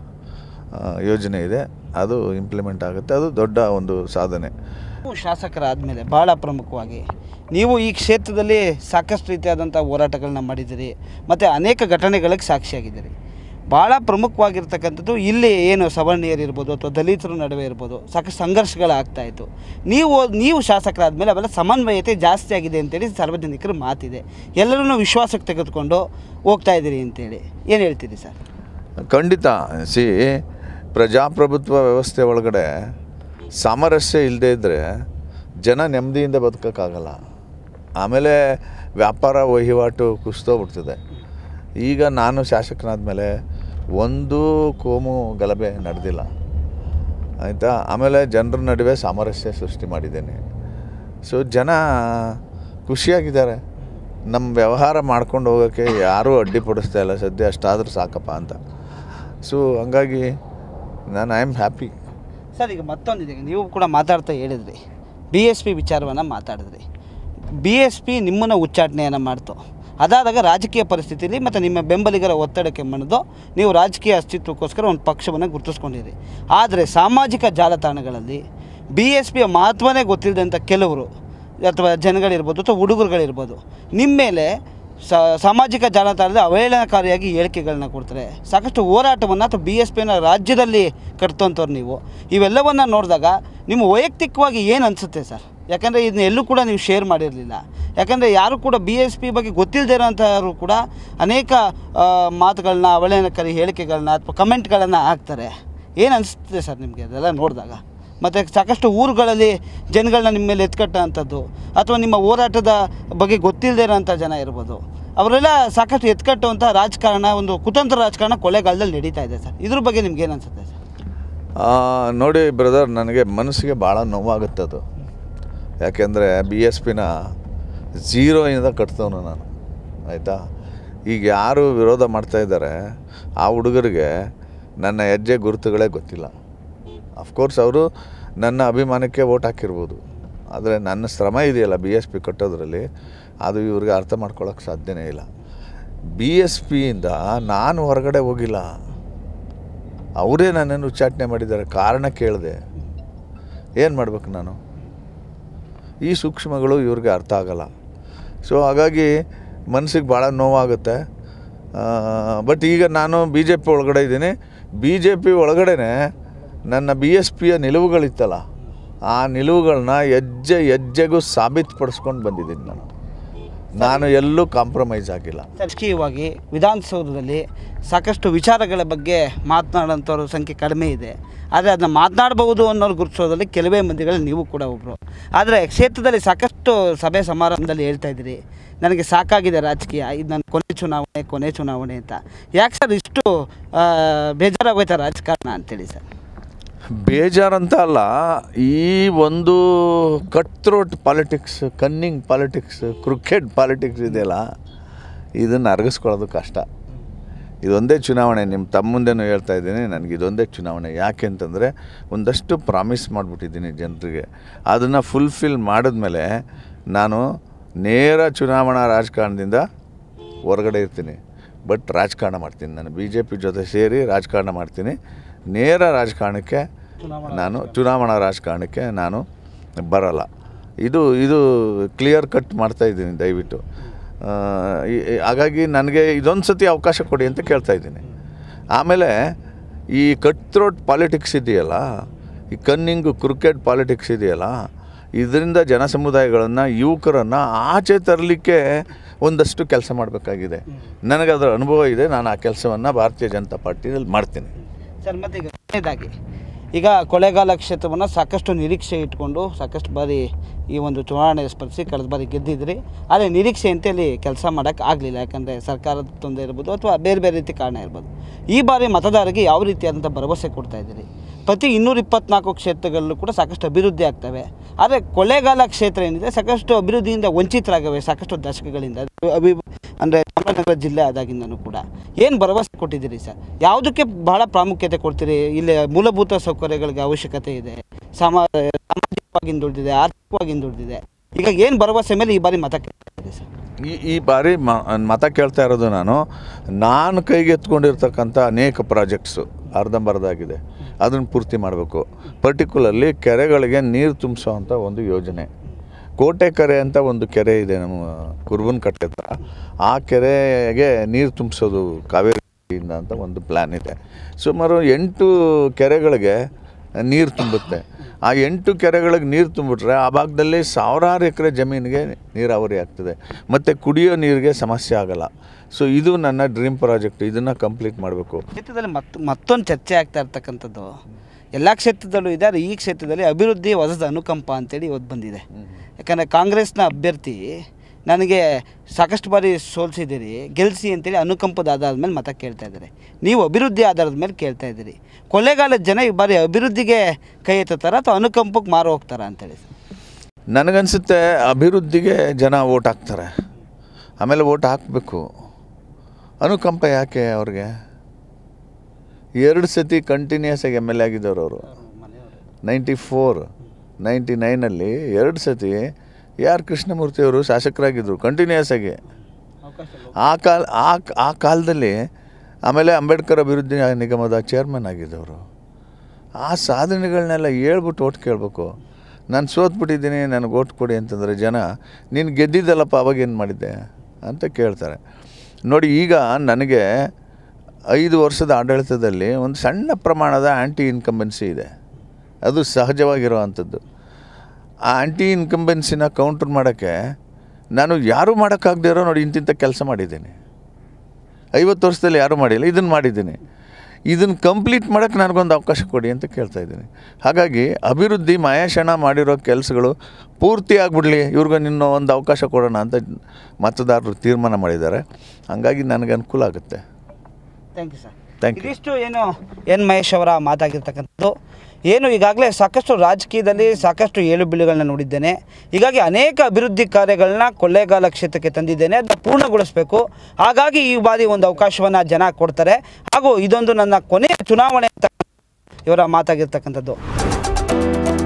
ಆ, ಯೋಜನೆ ಇದೆ ಅದು ಇಂಪ್ಲಿಮೆಂಟ್ ಆಗುತ್ತೆ ಅದು ದೊಡ್ಡ ಒಂದು ಸಾಧನೆ ನೀವು ಶಾಸಕರಾದಮೇಲೆ ಭಾಳ ಪ್ರಮುಖವಾಗಿ ನೀವು ಈ ಕ್ಷೇತ್ರದಲ್ಲಿ ಸಾಕಷ್ಟು ರೀತಿಯಾದಂಥ ಹೋರಾಟಗಳನ್ನ ಮಾಡಿದ್ದೀರಿ ಮತ್ತು ಅನೇಕ ಘಟನೆಗಳಿಗೆ ಸಾಕ್ಷಿಯಾಗಿದ್ದೀರಿ ಭಾಳ ಪ್ರಮುಖವಾಗಿರ್ತಕ್ಕಂಥದ್ದು ಇಲ್ಲಿ ಏನು ಸವರ್ಣೀಯರು ಇರ್ಬೋದು ಅಥವಾ ದಲಿತರ ನಡುವೆ ಇರ್ಬೋದು ಸಾಕಷ್ಟು ಸಂಘರ್ಷಗಳಾಗ್ತಾ ಇತ್ತು ನೀವು ನೀವು ಶಾಸಕರಾದಮೇಲೆ ಅವೆಲ್ಲ ಸಮನ್ವಯತೆ ಜಾಸ್ತಿ ಆಗಿದೆ ಅಂತೇಳಿ ಸಾರ್ವಜನಿಕರ ಮಾತಿದೆ ಎಲ್ಲರನ್ನೂ ವಿಶ್ವಾಸಕ್ಕೆ ತೆಗೆದುಕೊಂಡು ಹೋಗ್ತಾ ಇದ್ದೀರಿ ಅಂತೇಳಿ ಏನು ಹೇಳ್ತೀರಿ ಸರ್ ಖಂಡಿತ ಸಿ ಪ್ರಜಾಪ್ರಭುತ್ವ ವ್ಯವಸ್ಥೆ ಒಳಗಡೆ ಸಾಮರಸ್ಯ ಇಲ್ಲದೆ ಇದ್ದರೆ ಜನ ನೆಮ್ಮದಿಯಿಂದ ಬದುಕೋಕ್ಕಾಗಲ್ಲ ಆಮೇಲೆ ವ್ಯಾಪಾರ ವಹಿವಾಟು ಕುಸಿತೋಗ್ಬಿಡ್ತದೆ ಈಗ ನಾನು ಶಾಸಕನಾದ್ಮೇಲೆ ಒಂದು ಕೋಮು ಗಲಭೆ ನಡೆದಿಲ್ಲ ಆಯಿತಾ ಆಮೇಲೆ ಜನರ ನಡುವೆ ಸಾಮರಸ್ಯ ಸೃಷ್ಟಿ ಮಾಡಿದ್ದೇನೆ ಸೊ ಜನ ಖುಷಿಯಾಗಿದ್ದಾರೆ ನಮ್ಮ ವ್ಯವಹಾರ ಮಾಡ್ಕೊಂಡು ಹೋಗೋಕ್ಕೆ ಯಾರೂ ಅಡ್ಡಿಪಡಿಸ್ತಾ ಇಲ್ಲ ಸದ್ಯ ಅಷ್ಟಾದರೂ ಸಾಕಪ್ಪ ಅಂತ ಸೊ ಹಂಗಾಗಿ ನಾನು ಐ ಆಮ್ ಹ್ಯಾಪಿ ಸರ್ ಈಗ ಮತ್ತೊಂದಿದೆ ನೀವು ಕೂಡ ಮಾತಾಡ್ತಾ ಹೇಳಿದ್ರಿ ಬಿ ಎಸ್ ಪಿ ವಿಚಾರವನ್ನು ಮಾತಾಡಿದ್ರಿ ಬಿ ಎಸ್ ಪಿ ನಿಮ್ಮನ್ನು ಉಚ್ಚಾಟನೆಯನ್ನು ಮಾಡ್ತು ಅದಾದಾಗ ರಾಜಕೀಯ ಪರಿಸ್ಥಿತಿಯಲ್ಲಿ ಮತ್ತು ನಿಮ್ಮ ಬೆಂಬಲಿಗರ ಒತ್ತಡಕ್ಕೆ ಮಣಿದು ನೀವು ರಾಜಕೀಯ ಅಸ್ತಿತ್ವಕ್ಕೋಸ್ಕರ ಒಂದು ಪಕ್ಷವನ್ನು ಗುರುತಿಸ್ಕೊಂಡಿರಿ ಆದರೆ ಸಾಮಾಜಿಕ ಜಾಲತಾಣಗಳಲ್ಲಿ ಬಿ ಎಸ್ ಪಿಯ ಮಹತ್ವನೇ ಗೊತ್ತಿಲ್ಲದಂಥ ಕೆಲವರು ಅಥವಾ ಜನಗಳಿರ್ಬೋದು ಅಥವಾ ಹುಡುಗರುಗಳಿರ್ಬೋದು ನಿಮ್ಮ ಮೇಲೆ ಸ ಸಾಮಾಜಿಕ ಜಾಲತಾಣದಲ್ಲಿ ಅವಹೇಳನಕಾರಿಯಾಗಿ ಹೇಳಿಕೆಗಳನ್ನ ಕೊಡ್ತಾರೆ ಸಾಕಷ್ಟು ಹೋರಾಟವನ್ನು ಅಥವಾ ಬಿ ಎಸ್ ಪಿನ ರಾಜ್ಯದಲ್ಲಿ ಕಟ್ತಂಥವ್ರು ನೀವು ಇವೆಲ್ಲವನ್ನು ನೋಡಿದಾಗ ನಿಮ್ಮ ವೈಯಕ್ತಿಕವಾಗಿ ಏನು ಅನಿಸುತ್ತೆ ಸರ್ ಯಾಕಂದರೆ ಇದನ್ನ ಎಲ್ಲೂ ಕೂಡ ನೀವು ಶೇರ್ ಮಾಡಿರಲಿಲ್ಲ ಯಾಕಂದರೆ ಯಾರು ಕೂಡ ಬಿ ಎಸ್ ಪಿ ಬಗ್ಗೆ ಗೊತ್ತಿಲ್ಲದೆ ಇರೋಂಥವ್ರು ಕೂಡ ಅನೇಕ ಆ, ಮಾತುಗಳನ್ನ ಅವಹೇಳನಕಾರಿ ಹೇಳಿಕೆಗಳನ್ನ ಅಥವಾ ಕಮೆಂಟ್ಗಳನ್ನು ಹಾಕ್ತಾರೆ ಏನು ಅನಿಸುತ್ತೆ ಸರ್ ನಿಮಗೆ ಅದೆಲ್ಲ ನೋಡಿದಾಗ ಮತ್ತು ಸಾಕಷ್ಟು ಊರುಗಳಲ್ಲಿ ಜನಗಳನ್ನ ನಿಮ್ಮ ಮೇಲೆ ಎತ್ಕಟ್ಟೋಂಥದ್ದು ಅಥವಾ ನಿಮ್ಮ ಹೋರಾಟದ ಬಗ್ಗೆ ಗೊತ್ತಿಲ್ಲದೆ ಇರೋಂಥ ಜನ ಇರ್ಬೋದು ಅವರೆಲ್ಲ ಸಾಕಷ್ಟು ಎತ್ಕಟ್ಟುವಂಥ ರಾಜಕಾರಣ ಒಂದು ಕುತಂತ್ರ ರಾಜಕಾರಣ ಕೊಳ್ಳೇಗಾಲದಲ್ಲಿ ನಡೀತಾ ಇದೆ ಸರ್ ಇದ್ರ ಬಗ್ಗೆ ನಿಮ್ಗೆ ಏನು ಅನ್ಸುತ್ತೆ ಸರ್ ಆ, ನೋಡಿ ಬ್ರದರ್ ನನಗೆ ಮನಸ್ಸಿಗೆ ಭಾಳ ನೋವಾಗುತ್ತೆ ಅದು ಯಾಕೆಂದರೆ ಬಿ ಎಸ್ ಪಿನ ಝೀರೋಯಿಂದ ಕಟ್ತವನು ನಾನು ಆಯಿತಾ ಈಗ ಯಾರು ವಿರೋಧ ಮಾಡ್ತಾ ಇದ್ದಾರೆ ಆ ಹುಡುಗರಿಗೆ ನನ್ನ ಹೆಜ್ಜೆ ಗುರುತುಗಳೇ ಗೊತ್ತಿಲ್ಲ ಅಫ್ಕೋರ್ಸ್ ಅವರು ನನ್ನ ಅಭಿಮಾನಕ್ಕೆ ಓಟ್ ಹಾಕಿರ್ಬೋದು ಆದರೆ ನನ್ನ ಶ್ರಮ ಇದೆಯಲ್ಲ ಬಿ ಎಸ್ ಪಿ ಕಟ್ಟೋದ್ರಲ್ಲಿ ಅದು ಇವ್ರಿಗೆ ಅರ್ಥ ಮಾಡ್ಕೊಳ್ಳೋಕೆ ಸಾಧ್ಯನೇ ಇಲ್ಲ ಬಿ ಎಸ್ ಪಿಯಿಂದ ನಾನು ಹೊರಗಡೆ ಹೋಗಿಲ್ಲ ಅವರೇ ನನ್ನನ್ನು ಉಚ್ಚಾಟನೆ ಮಾಡಿದ್ದಾರೆ ಕಾರಣ ಕೇಳಿದೆ ಏನು ಮಾಡ್ಬೇಕು ನಾನು ಈ ಸೂಕ್ಷ್ಮಗಳು ಇವ್ರಿಗೆ ಅರ್ಥ ಆಗಲ್ಲ ಸೊ ಹಾಗಾಗಿ ಮನಸ್ಸಿಗೆ ಭಾಳ ನೋವಾಗುತ್ತೆ ಬಟ್ ಈಗ ನಾನು ಬಿ ಜೆ ಪಿ ಒಳಗಡೆ ಇದ್ದೀನಿ ಬಿ ಜೆ ಪಿ ಒಳಗಡೆ ನನ್ನ ಬಿ ಎಸ್ ಪಿಯ ನಿಲುವುಗಳಿತ್ತಲ್ಲ ಆ ನಿಲುವುಗಳನ್ನ ಹೆಜ್ಜೆ ಹೆಜ್ಜೆಗೂ ಸಾಬೀತುಪಡಿಸ್ಕೊಂಡು ಬಂದಿದ್ದೀನಿ ನಾನು ನಾನು ಎಲ್ಲೂ ಕಾಂಪ್ರಮೈಸ್ ಆಗಿಲ್ಲ ರಾಜಕೀಯವಾಗಿ ವಿಧಾನಸೌಧದಲ್ಲಿ ಸಾಕಷ್ಟು ವಿಚಾರಗಳ ಬಗ್ಗೆ ಮಾತನಾಡೋಂಥವ್ರ ಸಂಖ್ಯೆ ಕಡಿಮೆ ಇದೆ ಆದರೆ ಅದನ್ನ ಮಾತನಾಡಬಹುದು ಅನ್ನೋರು ಗುರುತಿಸೋದ್ರಲ್ಲಿ ಕೆಲವೇ ಮಂದಿಗಳು ನೀವು ಕೂಡ ಒಬ್ಬರು ಆದರೆ ಕ್ಷೇತ್ರದಲ್ಲಿ ಸಾಕಷ್ಟು ಸಭೆ ಸಮಾರಂಭದಲ್ಲಿ ಹೇಳ್ತಾ ಇದ್ದೀರಿ ನನಗೆ ಸಾಕಾಗಿದೆ ರಾಜಕೀಯ ಇದು ನನ್ನ ಕೊನೆ ಚುನಾವಣೆ ಕೊನೆ ಚುನಾವಣೆ ಅಂತ ಯಾಕೆ ಸರ್ ಇಷ್ಟು ಆ, ಬೇಜಾರಾಗೋಯ್ತಾ ರಾಜಕಾರಣ ಅಂತೇಳಿ ಸರ್ ಬೇಜಾರಂತ ಅಲ್ಲ ಈ ಒಂದು cut throat politics cunning politics cricket politics ಇದೆಯಲ್ಲ ಇದನ್ನು ಅರಗಿಸ್ಕೊಳ್ಳೋದು ಕಷ್ಟ ಇದೊಂದೇ ಚುನಾವಣೆ ನಿಮ್ಮ ತಮ್ಮ ಮುಂದೆನೂ ಹೇಳ್ತಾ ಇದ್ದೀನಿ ನನಗೆ ಇದೊಂದೇ ಚುನಾವಣೆ ಯಾಕೆ ಅಂತಂದರೆ ಒಂದಷ್ಟು ಪ್ರಾಮಿಸ್ ಮಾಡಿಬಿಟ್ಟಿದ್ದೀನಿ ಜನರಿಗೆ ಅದನ್ನು ಫುಲ್ಫಿಲ್ ಮಾಡಿದ್ಮೇಲೆ ನಾನು ನೇರ ಚುನಾವಣಾ ರಾಜಕಾರಣದಿಂದ ಹೊರಗಡೆ ಇರ್ತೀನಿ ಬಟ್ ರಾಜಕಾರಣ ಮಾಡ್ತೀನಿ ನಾನು ಬಿ ಜೆ ಪಿ ಜೊತೆ ಸೇರಿ ರಾಜಕಾರಣ ಮಾಡ್ತೀನಿ ನೇರ ರಾಜಕಾರಣಕ್ಕೆ ನಾನು ಚುನಾವಣಾ ರಾಜಕಾರಣಕ್ಕೆ ನಾನು ಬರಲ್ಲ ಇದು ಇದು ಕ್ಲಿಯರ್ ಕಟ್ ಮಾಡ್ತಾ ಇದ್ದೀನಿ ದಯವಿಟ್ಟು ಆ, ಈ- ಈ- ಹಾಗಾಗಿ ನನಗೆ ಇದೊಂದು ಸತಿ ಅವಕಾಶ ಕೊಡಿ ಅಂತ ಕೇಳ್ತಾ ಇದ್ದೀನಿ ಆಮೇಲೆ ಈ ಕಟ್ ಥ್ರೋಟ್ ಪಾಲಿಟಿಕ್ಸ್ ಇದೆಯಲ್ಲ ಈ ಕನ್ನಿಂಗು ಕ್ರಿಕೆಟ್ ಪಾಲಿಟಿಕ್ಸ್ ಇದೆಯಲ್ಲ ಇದರಿಂದ ಜನಸಮುದಾಯಗಳನ್ನು ಯುವಕರನ್ನು ಆಚೆ ತರಲಿಕ್ಕೆ ಒಂದಷ್ಟು ಕೆಲಸ ಮಾಡಬೇಕಾಗಿದೆ ನನಗೆ ಅದರ ಅನುಭವ ಇದೆ ನಾನು ಆ ಕೆಲಸವನ್ನು ಭಾರತೀಯ ಜನತಾ ಪಾರ್ಟಿಯಲ್ಲಿ ಮಾಡ್ತೀನಿ ಸರ್ ಮತ್ತೆ ಈಗ ಕೊನೆಯದಾಗಿ ಈಗ ಕೊಳ್ಳೇಗಾಲ ಕ್ಷೇತ್ರವನ್ನು ಸಾಕಷ್ಟು ನಿರೀಕ್ಷೆ ಇಟ್ಕೊಂಡು ಸಾಕಷ್ಟು ಬಾರಿ ಈ ಒಂದು ಚುನಾವಣೆ ಸ್ಪರ್ಧಿಸಿ ಕಳೆದ ಬಾರಿ ಗೆದ್ದಿದ್ರಿ ಆದರೆ ನಿರೀಕ್ಷೆಯಂತೆ ಅಲ್ಲಿ ಕೆಲಸ ಮಾಡೋಕ್ಕೆ ಆಗಲಿಲ್ಲ ಯಾಕಂದರೆ ಸರ್ಕಾರದ ತೊಂದರೆ ಇರ್ಬೋದು ಅಥವಾ ಬೇರೆ ಬೇರೆ ರೀತಿ ಕಾರಣ ಇರ್ಬೋದು ಈ ಬಾರಿ ಮತದಾರರಿಗೆ ಯಾವ ರೀತಿಯಾದಂಥ ಭರವಸೆ ಕೊಡ್ತಾ ಇದ್ದೀರಿ ಪ್ರತಿ ಇನ್ನೂರ ಇಪ್ಪತ್ನಾಲ್ಕು ಕ್ಷೇತ್ರಗಳಲ್ಲೂ ಕೂಡ ಸಾಕಷ್ಟು ಅಭಿವೃದ್ಧಿ ಆಗ್ತವೆ ಆದರೆ ಕೊಳ್ಳೇಗಾಲ ಕ್ಷೇತ್ರ ಏನಿದೆ ಸಾಕಷ್ಟು ಅಭಿವೃದ್ಧಿಯಿಂದ ವಂಚಿತರಾಗವೆ ಸಾಕಷ್ಟು ದಶಕಗಳಿಂದ ಅದು ಅಭಿ ಅಂದರೆ ಚಾಮರಾಜನಗರ ಜಿಲ್ಲೆ ಆದಾಗಿಂದನೂ ಕೂಡ ಏನು ಭರವಸೆ ಕೊಟ್ಟಿದ್ದೀರಿ ಸರ್ ಯಾವುದಕ್ಕೆ ಬಹಳ ಪ್ರಾಮುಖ್ಯತೆ ಕೊಡ್ತೀರಿ ಇಲ್ಲಿ ಮೂಲಭೂತ ಸೌಕರ್ಯಗಳಿಗೆ ಅವಶ್ಯಕತೆ ಇದೆ ಸಮ ಸಾಮಾಜಿಕವಾಗಿ ಹಿಂದುಳಿದಿದೆ ಆರ್ಥಿಕವಾಗಿ ಹಿಂದುಳಿದಿದೆ ಈಗ ಏನು ಭರವಸೆ ಮೇಲೆ ಈ ಬಾರಿ ಮತ ಕೇಳ್ತೀರಿ ಸರ್ ಈ ಈ ಬಾರಿ ಮ ಮತ ಕೇಳ್ತಾ ಇರೋದು ನಾನು ನಾನು ಕೈಗೆ ಎತ್ಕೊಂಡಿರ್ತಕ್ಕಂಥ ಅನೇಕ ಪ್ರಾಜೆಕ್ಟ್ಸು ಅರ್ಧಂಬರ್ಧಾಗಿದೆ ಅದನ್ನು ಪೂರ್ತಿ ಮಾಡಬೇಕು ಪರ್ಟಿಕ್ಯುಲರ್ಲಿ ಕೆರೆಗಳಿಗೆ ನೀರು ತುಂಬಿಸೋವಂಥ ಒಂದು ಯೋಜನೆ ಕೋಟೆ ಕೆರೆ ಅಂತ ಒಂದು ಕೆರೆ ಇದೆ ನಮ್ಮ ಕುರುಬನ ಕಟ್ಟೆ ಹತ್ರ ಆ ಕೆರೆಗೆ ನೀರು ತುಂಬಿಸೋದು ಕಾವೇರಿಯಿಂದ ಅಂತ ಒಂದು ಪ್ಲ್ಯಾನ್ ಇದೆ ಸುಮಾರು ಎಂಟು ಕೆರೆಗಳಿಗೆ ನೀರು ತುಂಬುತ್ತೆ ಆ ಎಂಟು ಕೆರೆಗಳಿಗೆ ನೀರು ತುಂಬಿಟ್ರೆ ಆ ಭಾಗದಲ್ಲಿ ಸಾವಿರಾರು ಎಕರೆ ಜಮೀನಿಗೆ ನೀರಾವರಿ ಆಗ್ತದೆ ಮತ್ತು ಕುಡಿಯೋ ನೀರಿಗೆ ಸಮಸ್ಯೆ ಆಗಲ್ಲ ಸೊ ಇದು ನನ್ನ ಡ್ರೀಮ್ ಪ್ರಾಜೆಕ್ಟ್ ಇದನ್ನು ಕಂಪ್ಲೀಟ್ ಮಾಡಬೇಕು ಕ್ಷೇತ್ರದಲ್ಲಿ ಮತ್ ಮತ್ತೊಂದು ಚರ್ಚೆ ಆಗ್ತಾ ಇರ್ತಕ್ಕಂಥದ್ದು ಎಲ್ಲ ಕ್ಷೇತ್ರದಲ್ಲೂ ಇದೆ ಆದರೆ ಈ ಕ್ಷೇತ್ರದಲ್ಲಿ ಅಭಿವೃದ್ಧಿ ಹೊಸದ ಅನುಕಂಪ ಅಂತೇಳಿ ಇವತ್ತು ಬಂದಿದೆ ಯಾಕಂದರೆ ಕಾಂಗ್ರೆಸ್ನ ಅಭ್ಯರ್ಥಿ ನನಗೆ ಸಾಕಷ್ಟು ಬಾರಿ ಸೋಲಿಸಿದ್ದೀರಿ ಗೆಲ್ಲಿಸಿ ಅಂತೇಳಿ ಅನುಕಂಪದ ಆಧಾರದ ಮೇಲೆ ಮತ ಕೇಳ್ತಾ ಇದ್ದಾರೆ ನೀವು ಅಭಿವೃದ್ಧಿ ಆಧಾರದ ಮೇಲೆ ಕೇಳ್ತಾ ಇದ್ದೀರಿ ಕೊಳ್ಳೇಗಾಲದ ಜನ ಈ ಬಾರಿ ಅಭಿವೃದ್ಧಿಗೆ ಕೈ ಎತ್ತುತ್ತಾರ ಅಥವಾ ಅನುಕಂಪಕ್ಕೆ ಮಾರು ಹೋಗ್ತಾರಾ ಅಂತೇಳಿ ನನಗನ್ಸುತ್ತೆ ಅಭಿವೃದ್ಧಿಗೆ ಜನ ಓಟ್ ಹಾಕ್ತಾರೆ ಆಮೇಲೆ ಓಟ್ ಹಾಕಬೇಕು ಅನುಕಂಪ ಯಾಕೆ ಅವ್ರಿಗೆ ಎರಡು ಸತಿ ಕಂಟಿನ್ಯೂಸ್ ಆಗಿ ಎಮ್ ಎಲ್ ಎ ಆಗಿದ್ದವ್ರು ಅವರು ನೈಂಟಿ ಫೋರ್ ನೈಂಟಿ ನೈನಲ್ಲಿ ಎರಡು ಸತಿ ಯಾರ್ ಕೃಷ್ಣಮೂರ್ತಿಯವರು ಶಾಸಕರಾಗಿದ್ದರು ಕಂಟಿನ್ಯೂಸ್ ಆಗಿ ಆ ಕಾಲ ಆ ಆ ಕಾಲದಲ್ಲಿ ಆಮೇಲೆ ಅಂಬೇಡ್ಕರ್ ಅಭಿವೃದ್ಧಿ ನಿಗಮದ ಚೇರ್ಮನ್ ಆಗಿದ್ದವರು ಆ ಸಾಧನೆಗಳನ್ನೆಲ್ಲ ಹೇಳ್ಬಿಟ್ಟು ಓಟ್ ಕೇಳಬೇಕು ನಾನು ಸೋತ್ಬಿಟ್ಟಿದ್ದೀನಿ ನನಗೆ ಓಟ್ ಕೊಡಿ ಅಂತಂದರೆ ಜನ ನೀನು ಗೆದ್ದಿದ್ದಲ್ಲಪ್ಪ ಅವಾಗ ಏನು ಮಾಡಿದ್ದೆ ಅಂತ ಕೇಳ್ತಾರೆ ನೋಡಿ ಈಗ ನನಗೆ ಐದು ವರ್ಷದ ಆಡಳಿತದಲ್ಲಿ ಒಂದು ಸಣ್ಣ ಪ್ರಮಾಣದ ಆ್ಯಂಟಿ ಇನ್ಕಂಬೆನ್ಸಿ ಇದೆ ಅದು ಸಹಜವಾಗಿರುವಂಥದ್ದು ಆ ಆ್ಯಂಟಿ ಇನ್ಕಂಬೆನ್ಸಿನ ಕೌಂಟ್ರ್ ಮಾಡೋಕ್ಕೆ ನಾನು ಯಾರೂ ಮಾಡೋಕ್ಕಾಗದೇ ಇರೋ ನೋಡಿ ಇಂತಿಂಥ ಕೆಲಸ ಮಾಡಿದ್ದೀನಿ ಐವತ್ತು ವರ್ಷದಲ್ಲಿ ಯಾರೂ ಮಾಡಿಲ್ಲ ಇದನ್ನು ಮಾಡಿದ್ದೀನಿ ಇದನ್ನು ಕಂಪ್ಲೀಟ್ ಮಾಡೋಕ್ಕೆ ನನಗೊಂದು ಅವಕಾಶ ಕೊಡಿ ಅಂತ ಕೇಳ್ತಾ ಇದ್ದೀನಿ ಹಾಗಾಗಿ ಅಭಿವೃದ್ಧಿ ಮಹೇಶಣ್ಣ ಮಾಡಿರೋ ಕೆಲಸಗಳು ಪೂರ್ತಿ ಆಗಿಬಿಡಲಿ ಇವ್ರಿಗೆ ಇನ್ನೂ ಒಂದು ಅವಕಾಶ ಕೊಡೋಣ ಅಂತ ಮತದಾರರು ತೀರ್ಮಾನ ಮಾಡಿದ್ದಾರೆ ಹಾಗಾಗಿ ನನಗೆ ಅನುಕೂಲ ಆಗುತ್ತೆ thank you sir Thank you. ಇದಿಷ್ಟು ಏನು ಎನ್ ಮಹೇಶ್ ಅವರ ಮಾತಾಗಿರ್ತಕ್ಕಂಥದ್ದು ಏನು ಈಗಾಗಲೇ ಸಾಕಷ್ಟು ರಾಜಕೀಯದಲ್ಲಿ ಸಾಕಷ್ಟು ಏಳು ಬೀಳುಗಳನ್ನ ನೋಡಿದ್ದೇನೆ ಹೀಗಾಗಿ ಅನೇಕ ಅಭಿವೃದ್ಧಿ ಕಾರ್ಯಗಳನ್ನ ಕೊಳ್ಳೇಗಾಲ ಕ್ಷೇತ್ರಕ್ಕೆ ತಂದಿದ್ದೇನೆ ಅದನ್ನ ಪೂರ್ಣಗೊಳಿಸಬೇಕು ಹಾಗಾಗಿ ಈ ಬಾರಿ ಒಂದು ಅವಕಾಶವನ್ನು ಜನ ಕೊಡ್ತಾರೆ ಹಾಗೂ ಇದೊಂದು ನನ್ನ ಕೊನೆಯ ಚುನಾವಣೆ ಅಂತ ಇವರ ಮಾತಾಗಿರ್ತಕ್ಕಂಥದ್ದು